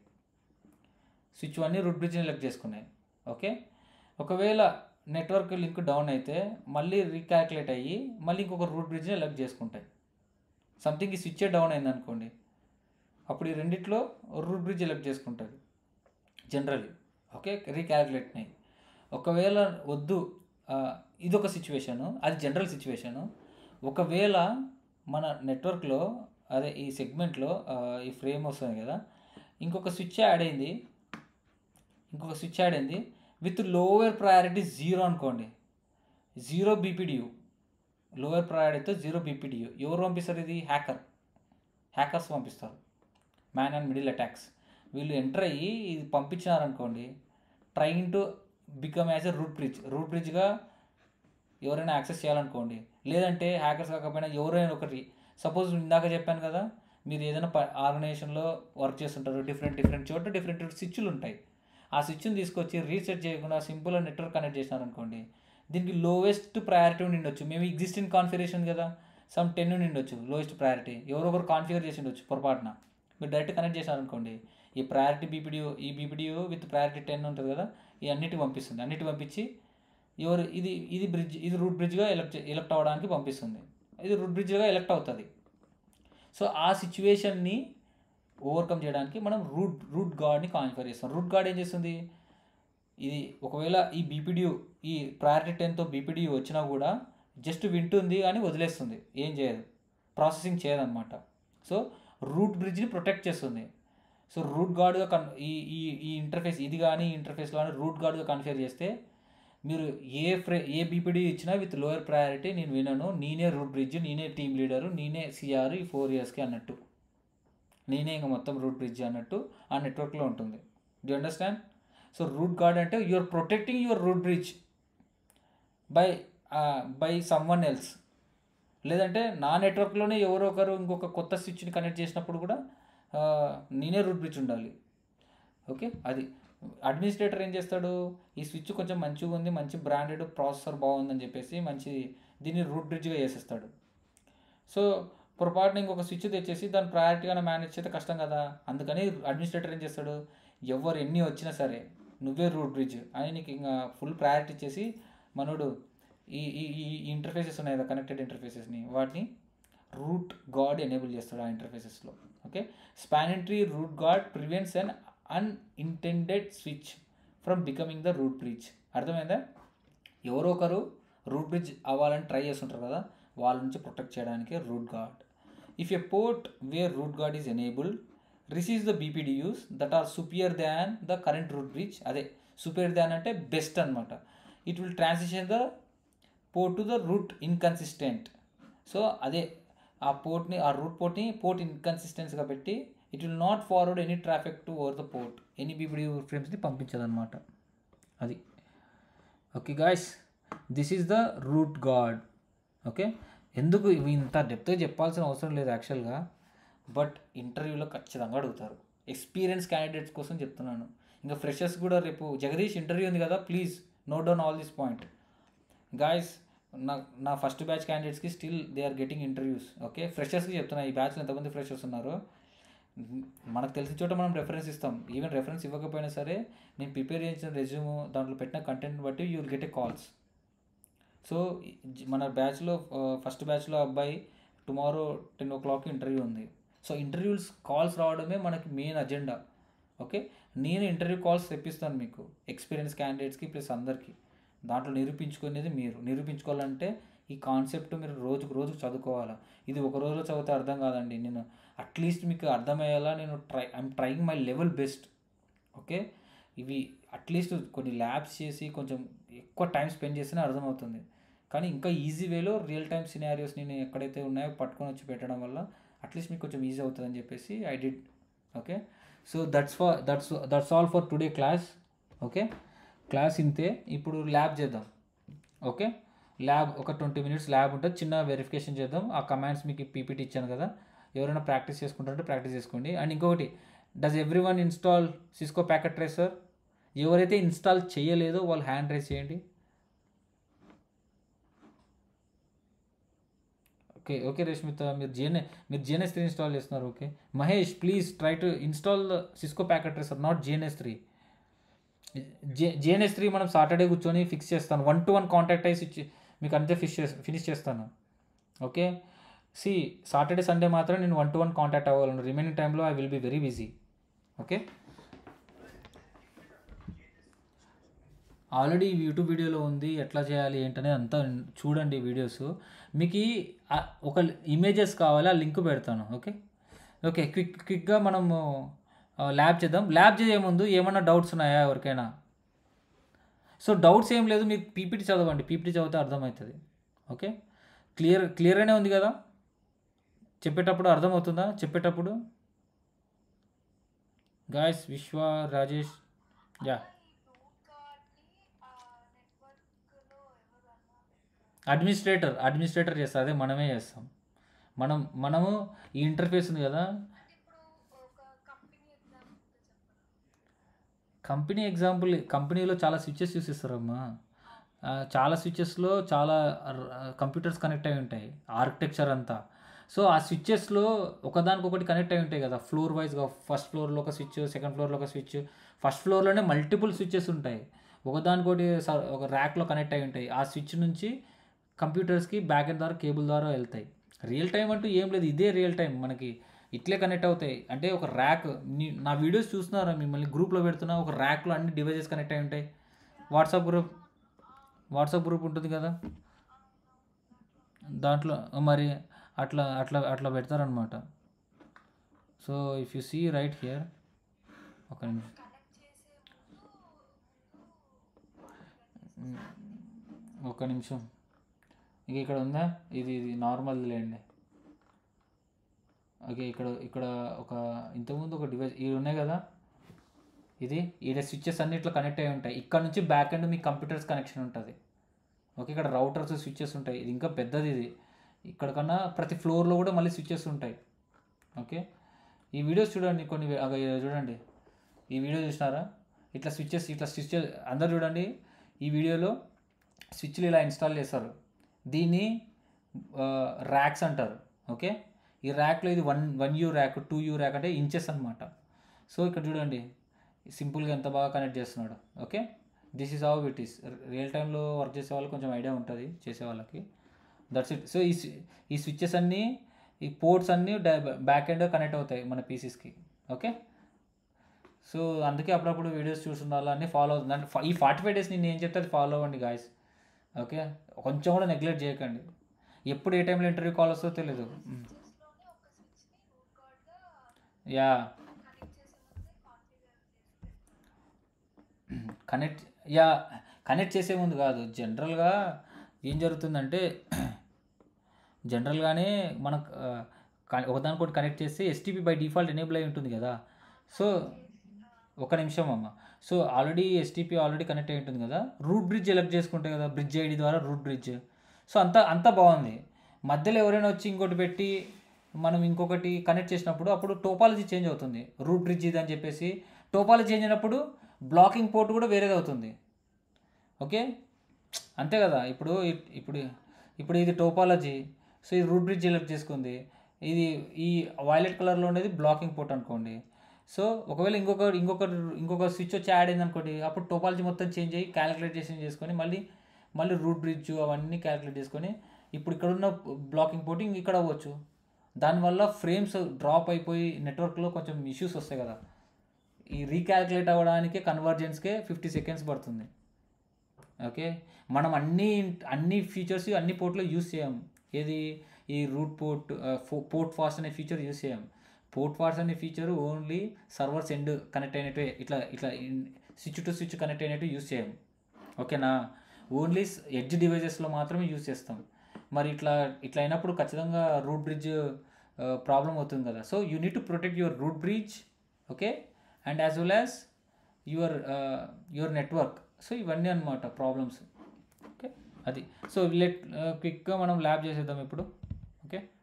స్విచ్ వన్ని రూట్ బ్రిడ్జ్ని ఎలెక్ట్ చేసుకున్నాయి ఓకే ఒకవేళ నెట్వర్క్ లింక్ డౌన్ అయితే మళ్ళీ రీకాల్కులేట్ అయ్యి మళ్ళీ ఇంకొక రూట్ బ్రిడ్జ్ని ఎలెక్ట్ చేసుకుంటాయి సంథింగ్ ఈ స్విచ్చే డౌన్ అయింది అనుకోండి అప్పుడు ఈ రెండిట్లో రూట్ బ్రిడ్జ్ ఎలెక్ట్ చేసుకుంటుంది జనరల్లీ ఓకే రీకాల్కులేట్ అయ్యి ఒకవేళ వద్దు ఆ, ఇదొక సిచ్యువేషను అది జనరల్ సిచ్యువేషను ఒకవేళ మన నెట్వర్క్లో అదే ఈ సెగ్మెంట్లో ఆ, ఈ ఫ్రేమ్ వస్తుంది కదా ఇంకొక స్విచ్ యాడ్ అయింది ఇంకొక స్విచ్ యాడ్ అయింది విత్ లోవర్ ప్రయారిటీ జీరో అనుకోండి జీరో బీపీడియు లోవర్ ప్రయారిటీతో జీరో బీపీడియు ఎవరు పంపిస్తారు ఇది హ్యాకర్ హ్యాకర్స్ పంపిస్తారు మ్యాన్ అండ్ మిడిల్ అటాక్స్ వీళ్ళు ఎంటర్ అయ్యి ఇది పంపించినారనుకోండి trying to become as a root bridge root బ్రిడ్జ్గా ఎవరైనా యాక్సెస్ చేయాలనుకోండి లేదంటే హ్యాకర్స్ కాకపోయినా ఎవరైనా ఒకటి సపోజ్ ఇందాక చెప్పాను కదా మీరు ఏదైనా ప ఆర్గనైజేషన్లో వర్క్ చేస్తుంటారు డిఫరెంట్ డిఫరెంట్ చోట డిఫరెంట్ డిఫరెంట్ స్విచ్లు ఉంటాయి ఆ స్విచ్ని తీసుకొచ్చి రీసెట్ చేయకుండా సింపుల్ నెట్వర్క్ కనెక్ట్ చేసినారనుకోండి దీనికి లోవెస్ట్ ప్రయారిటీ ఉండొచ్చు మేము ఎగ్జిస్టింగ్ కాన్ఫిగరేషన్ కదా సమ్ టెన్ ఉండొచ్చు లోయెస్ట్ ప్రయారిటీ ఎవరో ఒకరు కాన్ఫిగర్ చేసి ఉండొచ్చు పొరపాటున మీరు డైరెక్ట్ కనెక్ట్ చేశారనుకోండి ఈ ప్రయారిటీ బీపీడియో ఈ బీపీడియో విత్ ప్రయారిటీ టెన్ ఉంటుంది కదా ఈ అన్నిటికి పంపిస్తుంది అన్నిటికి పంపించి ఎవరు ఇది ఇది బ్రిడ్జ్ ఇది రూట్ బ్రిడ్జ్గా ఎలక్ట్ ఎలక్ట్ అవ్వడానికి పంపిస్తుంది ఇది రూట్ బ్రిడ్జ్గా ఎలక్ట్ అవుతుంది సో ఆ సిచ్యువేషన్ని ఓవర్కమ్ చేయడానికి మనం రూట్ రూట్ గార్డ్ని కాన్ఫర్ చేస్తాం రూట్ గార్డ్ ఏం చేస్తుంది ఇది ఒకవేళ ఈ బీపీడియు ఈ ప్రయారిటీ టెన్తో బీపీడియు వచ్చినా కూడా జస్ట్ వింటుంది కానీ వదిలేస్తుంది ఏం చేయదు ప్రాసెసింగ్ చేయదన్నమాట సో రూట్ బ్రిడ్జ్ని ప్రొటెక్ట్ చేస్తుంది సో రూట్ గార్డ్గా కన్ ఈ ఈ ఈ ఇంటర్ఫేస్ ఇది కానీ ఈ ఇంటర్ఫేస్లో కానీ రూట్ గార్డ్గా కన్ఫిగర్ చేస్తే మీరు ఏ ఫ్రే ఏ బీపీడీ ఇచ్చినా విత్ లోయర్ ప్రయారిటీ నేను వినను నేనే రూట్ బ్రిడ్జ్ నేనే టీమ్ లీడరు నేనే సిఆర్ ఈ ఫోర్ ఇయర్స్కి అన్నట్టు నేనే ఇంకా మొత్తం రూట్ బ్రిడ్జ్ అన్నట్టు ఆ నెట్వర్క్లో ఉంటుంది డి అండర్స్టాండ్ సో రూట్ గార్డ్ అంటే you're protecting your root bridge by by someone else లేదంటే నా నెట్వర్క్లోనే ఎవరో ఒకరు ఇంకొక కొత్త స్విచ్ని కనెక్ట్ చేసినప్పుడు కూడా ఆ, నేనే రూట్ బ్రిడ్జ్ ఉండాలి ఓకే అది అడ్మినిస్ట్రేటర్ ఏం చేస్తాడు ఈ స్విచ్ కొంచెం మంచిగా ఉంది మంచి బ్రాండెడ్ ప్రాసెసర్ బాగుందని చెప్పేసి మంచి దీన్ని రూట్ బ్రిడ్జ్గా చేసేస్తాడు సో పొరపాటున ఇంకొక స్విచ్ తెచ్చేసి దాని ప్రయారిటీగా మేనేజ్ చేస్తే కష్టం కదా అందుకని అడ్మినిస్ట్రేటర్ ఏం చేస్తాడు ఎవరు ఎన్ని వచ్చినా సరే నువ్వే రూట్ బ్రిడ్జ్ అని నీకు ఇంకా ఫుల్ ప్రయారిటీ ఇచ్చేసి మనోడు ఈ ఈ ఈ ఇంటర్ఫేసెస్ ఉన్నాయి కదా కనెక్టెడ్ ఇంటర్ఫేసెస్ని వాటిని రూట్ గార్డ్ ఎనేబుల్ చేస్తాడు ఆ ఇంటర్ఫేసెస్లో okay spanning tree root guard prevents an unintended switch from becoming the root bridge అర్థమైందా ఎవరో ఒకరు రూట్ బ్రిడ్జ్ అవ్వాలని ట్రై చేస్తుంటారు కదా వాళ్ళ నుంచి ప్రొటెక్ట్ చేయడానికి root guard if a port where root guard is enabled receives the BPDUs that are superior than the current root bridge అదే సుపియర్ దాన్ అంటే బెస్ట్ అనమాట it will transition the port to the root inconsistent so అదే ఆ పోర్ట్ని ఆ root పోర్ట్ని port ఇన్కన్సిస్టెన్స్గా పెట్టి it will not forward any traffic to over the port any BPDU ఫ్రేమ్స్ని పంపించదన్నమాట అది okay guys this is the route guard okay ఎందుకు ఇవి ఇంత డెప్త్గా చెప్పాల్సిన అవసరం లేదు యాక్చువల్గా బట్ ఇంటర్వ్యూలో ఖచ్చితంగా అడుగుతారు ఎక్స్పీరియన్స్ క్యాండిడేట్స్ కోసం చెప్తున్నాను ఇంకా ఫ్రెషర్స్ కూడా రేపు జగదీష్ ఇంటర్వ్యూ ఉంది కదా please note down all this point guys నా నా ఫస్ట్ బ్యాచ్ క్యాండిడేట్స్కి still they are getting interviews okay ఫ్రెషర్స్కి చెప్తున్నా ఈ బ్యాచ్లో ఎంతమంది ఫ్రెషర్స్ ఉన్నారో మనకు తెలిసిన చోట మనం రెఫరెన్స్ ఇస్తాం ఈవెన్ రెఫరెన్స్ ఇవ్వకపోయినా సరే నేను ప్రిపేర్ చేసిన రెజ్యూమ్ దాంట్లో పెట్టిన కంటెంట్ బట్టి you will get a calls so జ- మన బ్యాచ్లో ఫస్ట్ బ్యాచ్లో అబ్బాయి tomorrow ten o'clock interview ఉంది సో ఇంటర్వ్యూస్ కాల్స్ రావడమే మనకి మెయిన్ అజెండా ఓకే నేను ఇంటర్వ్యూ కాల్స్ తెప్పిస్తాను మీకు ఎక్స్పీరియన్స్ క్యాండిడేట్స్కి ప్లస్ అందరికీ దాంట్లో నిరూపించుకునేది మీరు నిరూపించుకోవాలంటే ఈ కాన్సెప్ట్ మీరు రోజుకు రోజుకు చదువుకోవాలా ఇది ఒక రోజులో చదివితే అర్థం కాదండి నేను అట్లీస్ట్ మీకు అర్థమయ్యేలా నేను try I'm trying my level best okay ఇవి అట్లీస్ట్ కొన్ని ల్యాబ్స్ చేసి కొంచెం ఎక్కువ టైం స్పెండ్ చేస్తేనే అర్థమవుతుంది కానీ ఇంకా ఈజీ వేలో రియల్ టైమ్ సినారియోస్ నేను ఎక్కడైతే ఉన్నాయో పట్టుకొని వచ్చి పెట్టడం వల్ల అట్లీస్ట్ మీకు కొంచెం ఈజీ అవుతుందని చెప్పేసి I did okay so that's for that's that's all for today class okay class ఇంతే ఇప్పుడు ల్యాబ్ చేద్దాం ఓకే ల్యాబ్ ఒక ట్వంటీ మినిట్స్ ల్యాబ్ ఉంటుంది చిన్న వెరిఫికేషన్ చేద్దాం ఆ కమాండ్స్ మీకు పీపీటీ ఇచ్చాను కదా ఎవరైనా ప్రాక్టీస్ చేసుకుంటారంటే ప్రాక్టీస్ చేసుకోండి అండ్ ఇంకొకటి does everyone install Cisco packet tracer ఎవరైతే ఇన్స్టాల్ చేయలేదో వాళ్ళు హ్యాండ్ రైజ్ చేయండి ఓకే ఓకే రష్మిత మీరు జిఎన్ఏ మీరు జిఎన్ఎస్ త్రీ ఇన్స్టాల్ చేస్తున్నారు okay Mahesh please try to install Cisco packet tracer not GNS three GNS three మనం సాటర్డే కూర్చొని ఫిక్స్ చేస్తాను వన్ టు వన్ కాంటాక్ట్ అయ్యి ఇచ్చి మీకు అంతే ఫిష్ ఫినిష్ చేస్తాను ఓకే సి సాటర్డే సండే మాత్రం నేను వన్ టు వన్ కాంటాక్ట్ అవ్వాలను రిమైనింగ్ టైంలో I will be very busy okay already YouTube వీడియోలో ఉంది ఎట్లా చేయాలి ఏంటనే అంతా చూడండి వీడియోస్ మీకు ఈ ఆ- ఒక ఇమేజెస్ కావాలి ఆ లింక్ పెడతాను ఓకే ఓకే క్విక్ క్విక్గా మనము ల్యాబ్ చేద్దాం ల్యాబ్ చేసే ముందు ఏమన్నా డౌట్స్ ఉన్నాయా ఎవరికైనా సో డౌట్స్ ఏం లేదు మీరు పీపీటీ చదవండి పీపీటీ చదివితే అర్థమవుతుంది ఓకే క్లియర్ క్లియర్గానే ఉంది కదా చెప్పేటప్పుడు అర్థమవుతుందా చెప్పేటప్పుడు గాయస్ విశ్వ రాజేష్ యా అడ్మినిస్ట్రేటర్ అడ్మినిస్ట్రేటర్ చేస్తారు అదే మనమే చేస్తాం మనం మనము ఈ ఇంటర్ఫేస్ ఉంది కదా కంపెనీ ఎగ్జాంపుల్ కంపెనీలో చాలా స్విచ్చెస్ యూస్ చేస్తారమ్మా ఆ, చాలా స్విచ్చెస్లో చాలా కంప్యూటర్స్ కనెక్ట్ అయి ఉంటాయి ఆర్కిటెక్చర్ అంతా సో ఆ స్విచ్చెస్లో ఒకదానికొకటి కనెక్ట్ అయి ఉంటాయి కదా ఫ్లోర్ వైజ్గా ఫస్ట్ ఫ్లోర్లో ఒక స్విచ్ సెకండ్ ఫ్లోర్లో ఒక స్విచ్ ఫస్ట్ ఫ్లోర్లోనే మల్టిపుల్ స్విచ్చెస్ ఉంటాయి ఒకదానికొకటి స- ఒక ర్యాక్లో కనెక్ట్ అయి ఉంటాయి ఆ స్విచ్ నుంచి కంప్యూటర్స్కి బ్యాక్ ఎండ్ ద్వారా కేబుల్ ద్వారా వెళ్తాయి రియల్ టైం అంటూ ఏం లేదు ఇదే రియల్ టైం మనకి ఇట్లే కనెక్ట్ అవుతాయి అంటే ఒక ర్యాక్ నా వీడియోస్ చూస్తున్నారా మిమ్మల్ని గ్రూప్లో పెడుతున్నా ఒక ర్యాక్లో అన్ని డివైజెస్ కనెక్ట్ అయి ఉంటాయి వాట్సాప్ గ్రూప్ వాట్సాప్ గ్రూప్ ఉంటుంది కదా దాంట్లో మరి అట్లా అట్లా అట్లా పెడతారనమాట so if you see right here ఒక నిమిషం ఒక నిమిషం ఇక ఇక్కడ ఉందా ఇది ఇది నార్మల్ లేండి ఓకే ఇక్కడ ఇక్కడ ఒక ఇంతకుముందు ఒక డివైస్ ఇవి ఉన్నాయి కదా ఇది ఈడ స్విచ్చెస్ అన్ని ఇట్లా కనెక్ట్ అయి ఉంటాయి ఇక్కడ నుంచి బ్యాక్ ఎండ్ మీ కంప్యూటర్స్ కనెక్షన్ ఉంటుంది ఓకే ఇక్కడ రౌటర్స్ స్విచ్చెస్ ఉంటాయి ఇది ఇంకా పెద్దది ఇది ఇక్కడ కన్నా ప్రతి ఫ్లోర్లో కూడా మళ్ళీ స్విచ్చెస్ ఉంటాయి ఓకే ఈ వీడియోస్ చూడండి కొన్ని వీ- అగ ఇది చూడండి ఈ వీడియో చూసినారా ఇట్లా స్విచ్చెస్ ఇట్లా స్విచ్చెస్ అందరు చూడండి ఈ వీడియోలో స్విచ్లు ఇలా ఇన్స్టాల్ చేస్తారు దీన్ని ర్యాక్స్ అంటారు ఓకే ఈ ర్యాక్లో ఇది one one U rack two U rack అంటే ఇంచెస్ అనమాట సో ఇక్కడ చూడండి సింపుల్గా ఎంత బాగా కనెక్ట్ చేస్తున్నాడు okay this is how it is real టైంలో వర్క్ చేసే వాళ్ళకి కొంచెం ఐడియా ఉంటుంది చేసే వాళ్ళకి దట్స్ ఇట్ సో ఈ స్వి- ఈ స్విచ్చెస్ అన్నీ ఈ పోర్ట్స్ అన్నీ బ్యాక్ ఎండ్ కనెక్ట్ అవుతాయి మన పీసీస్కి ఓకే సో అందుకే అప్పుడప్పుడు వీడియోస్ చూస్తుండాలి అన్నీ ఫాలో అవుతుంది అంటే ఫ- ఈ ఫార్టీ ఫైవ్ డేస్ నేను ఏం చెప్తే అది ఫాలో అవ్వండి గాయస్ ఓకే కొంచెం కూడా నెగ్లెక్ట్ చేయకండి ఎప్పుడు ఏ టైంలో ఇంటర్వ్యూ కాల్ వస్తుందో తెలియదు మ్. యా కనెక్ట్ యా కనెక్ట్ చేసే ముందు కాదు జనరల్గా ఏం జరుగుతుందంటే జనరల్గానే మనకు ఆ, క- ఒకదానికొకటి కనెక్ట్ చేస్తే ఎస్టీపీ బై డిఫాల్ట్ ఎనేబుల్ అయి ఉంటుంది కదా సో ఒక నిమిషం అమ్మ so already STP already connect అయి ఉంటుంది కదా రూట్ బ్రిడ్జ్ ఎలెక్ట్ చేసుకుంటే కదా బ్రిడ్జ్ ఐడి ద్వారా రూట్ బ్రిడ్జ్ సో అంత అంతా బాగుంది మధ్యలో ఎవరైనా వచ్చి ఇంకోటి పెట్టి మనం ఇంకొకటి కనెక్ట్ చేసినప్పుడు అప్పుడు టోపాలజీ చేంజ్ అవుతుంది రూట్ బ్రిడ్జ్ ఇది అని చెప్పేసి టోపాలజీ చేంజ్ అయినప్పుడు బ్లాకింగ్ పోర్ట్ కూడా వేరేది అవుతుంది ఓకే అంతే కదా ఇప్పుడు ఇ- ఇప్పుడు ఇప్పుడు ఇది టోపాలజీ సో ఇది రూట్ బ్రిడ్జ్ ఎలెక్ట్ చేసుకుంది ఇది ఈ వైలెట్ కలర్లో ఉండేది బ్లాకింగ్ పోర్ట్ అనుకోండి సో ఒకవేళ ఇంకొక ఇంకొక ఇంకొక స్విచ్ వచ్చి యాడ్ అయింది అనుకోండి అప్పుడు టోపాలజీ మొత్తం చేంజ్ అయ్యి క్యాలిక్యులేషన్ చేసుకొని మళ్ళీ మళ్ళీ రూట్ బ్రిడ్జ్ అవన్నీ క్యాలిక్యులేట్ చేసుకొని ఇప్పుడు ఇక్కడ ఉన్న బ్లాకింగ్ పోర్ట్ ఇంక ఇక్కడ అవ్వచ్చు దానివల్ల ఫ్రేమ్స్ డ్రాప్ అయిపోయి నెట్వర్క్లో కొంచెం ఇష్యూస్ వస్తాయి కదా ఈ రీక్యాలిక్యులేట్ అవ్వడానికి కన్వర్జెన్స్కే ఫిఫ్టీ సెకండ్స్ పడుతుంది ఓకే మనం అన్ని అన్ని ఫీచర్స్ అన్ని పోర్ట్లో యూస్ చేయం ఏది ఈ రూట్ పోర్ట్ పోర్ట్ ఫాస్ట్ అనే ఫీచర్ యూస్ చేయం పోర్ట్ ఫాస్ట్ అనే feature only servers end connect అయినట్టు ఇట్లా ఇట్లా స్విచ్ టు స్విచ్ కనెక్ట్ అయినట్టు యూస్ చేయం ఓకేనా ఓన్లీ ఎడ్జ్ డివైజెస్లో మాత్రమే యూస్ చేస్తాం మరి ఇట్లా ఇట్లా అయినప్పుడు ఖచ్చితంగా రూట్ బ్రిడ్జ్ ప్రాబ్లం అవుతుంది కదా so you need to protect your root bridge okay and as well as your your network so ఇవన్నీ అనమాట ప్రాబ్లమ్స్ ఓకే అది సో లెట్ క్విక్గా మనం ల్యాబ్ చేసేద్దాం ఇప్పుడు ఓకే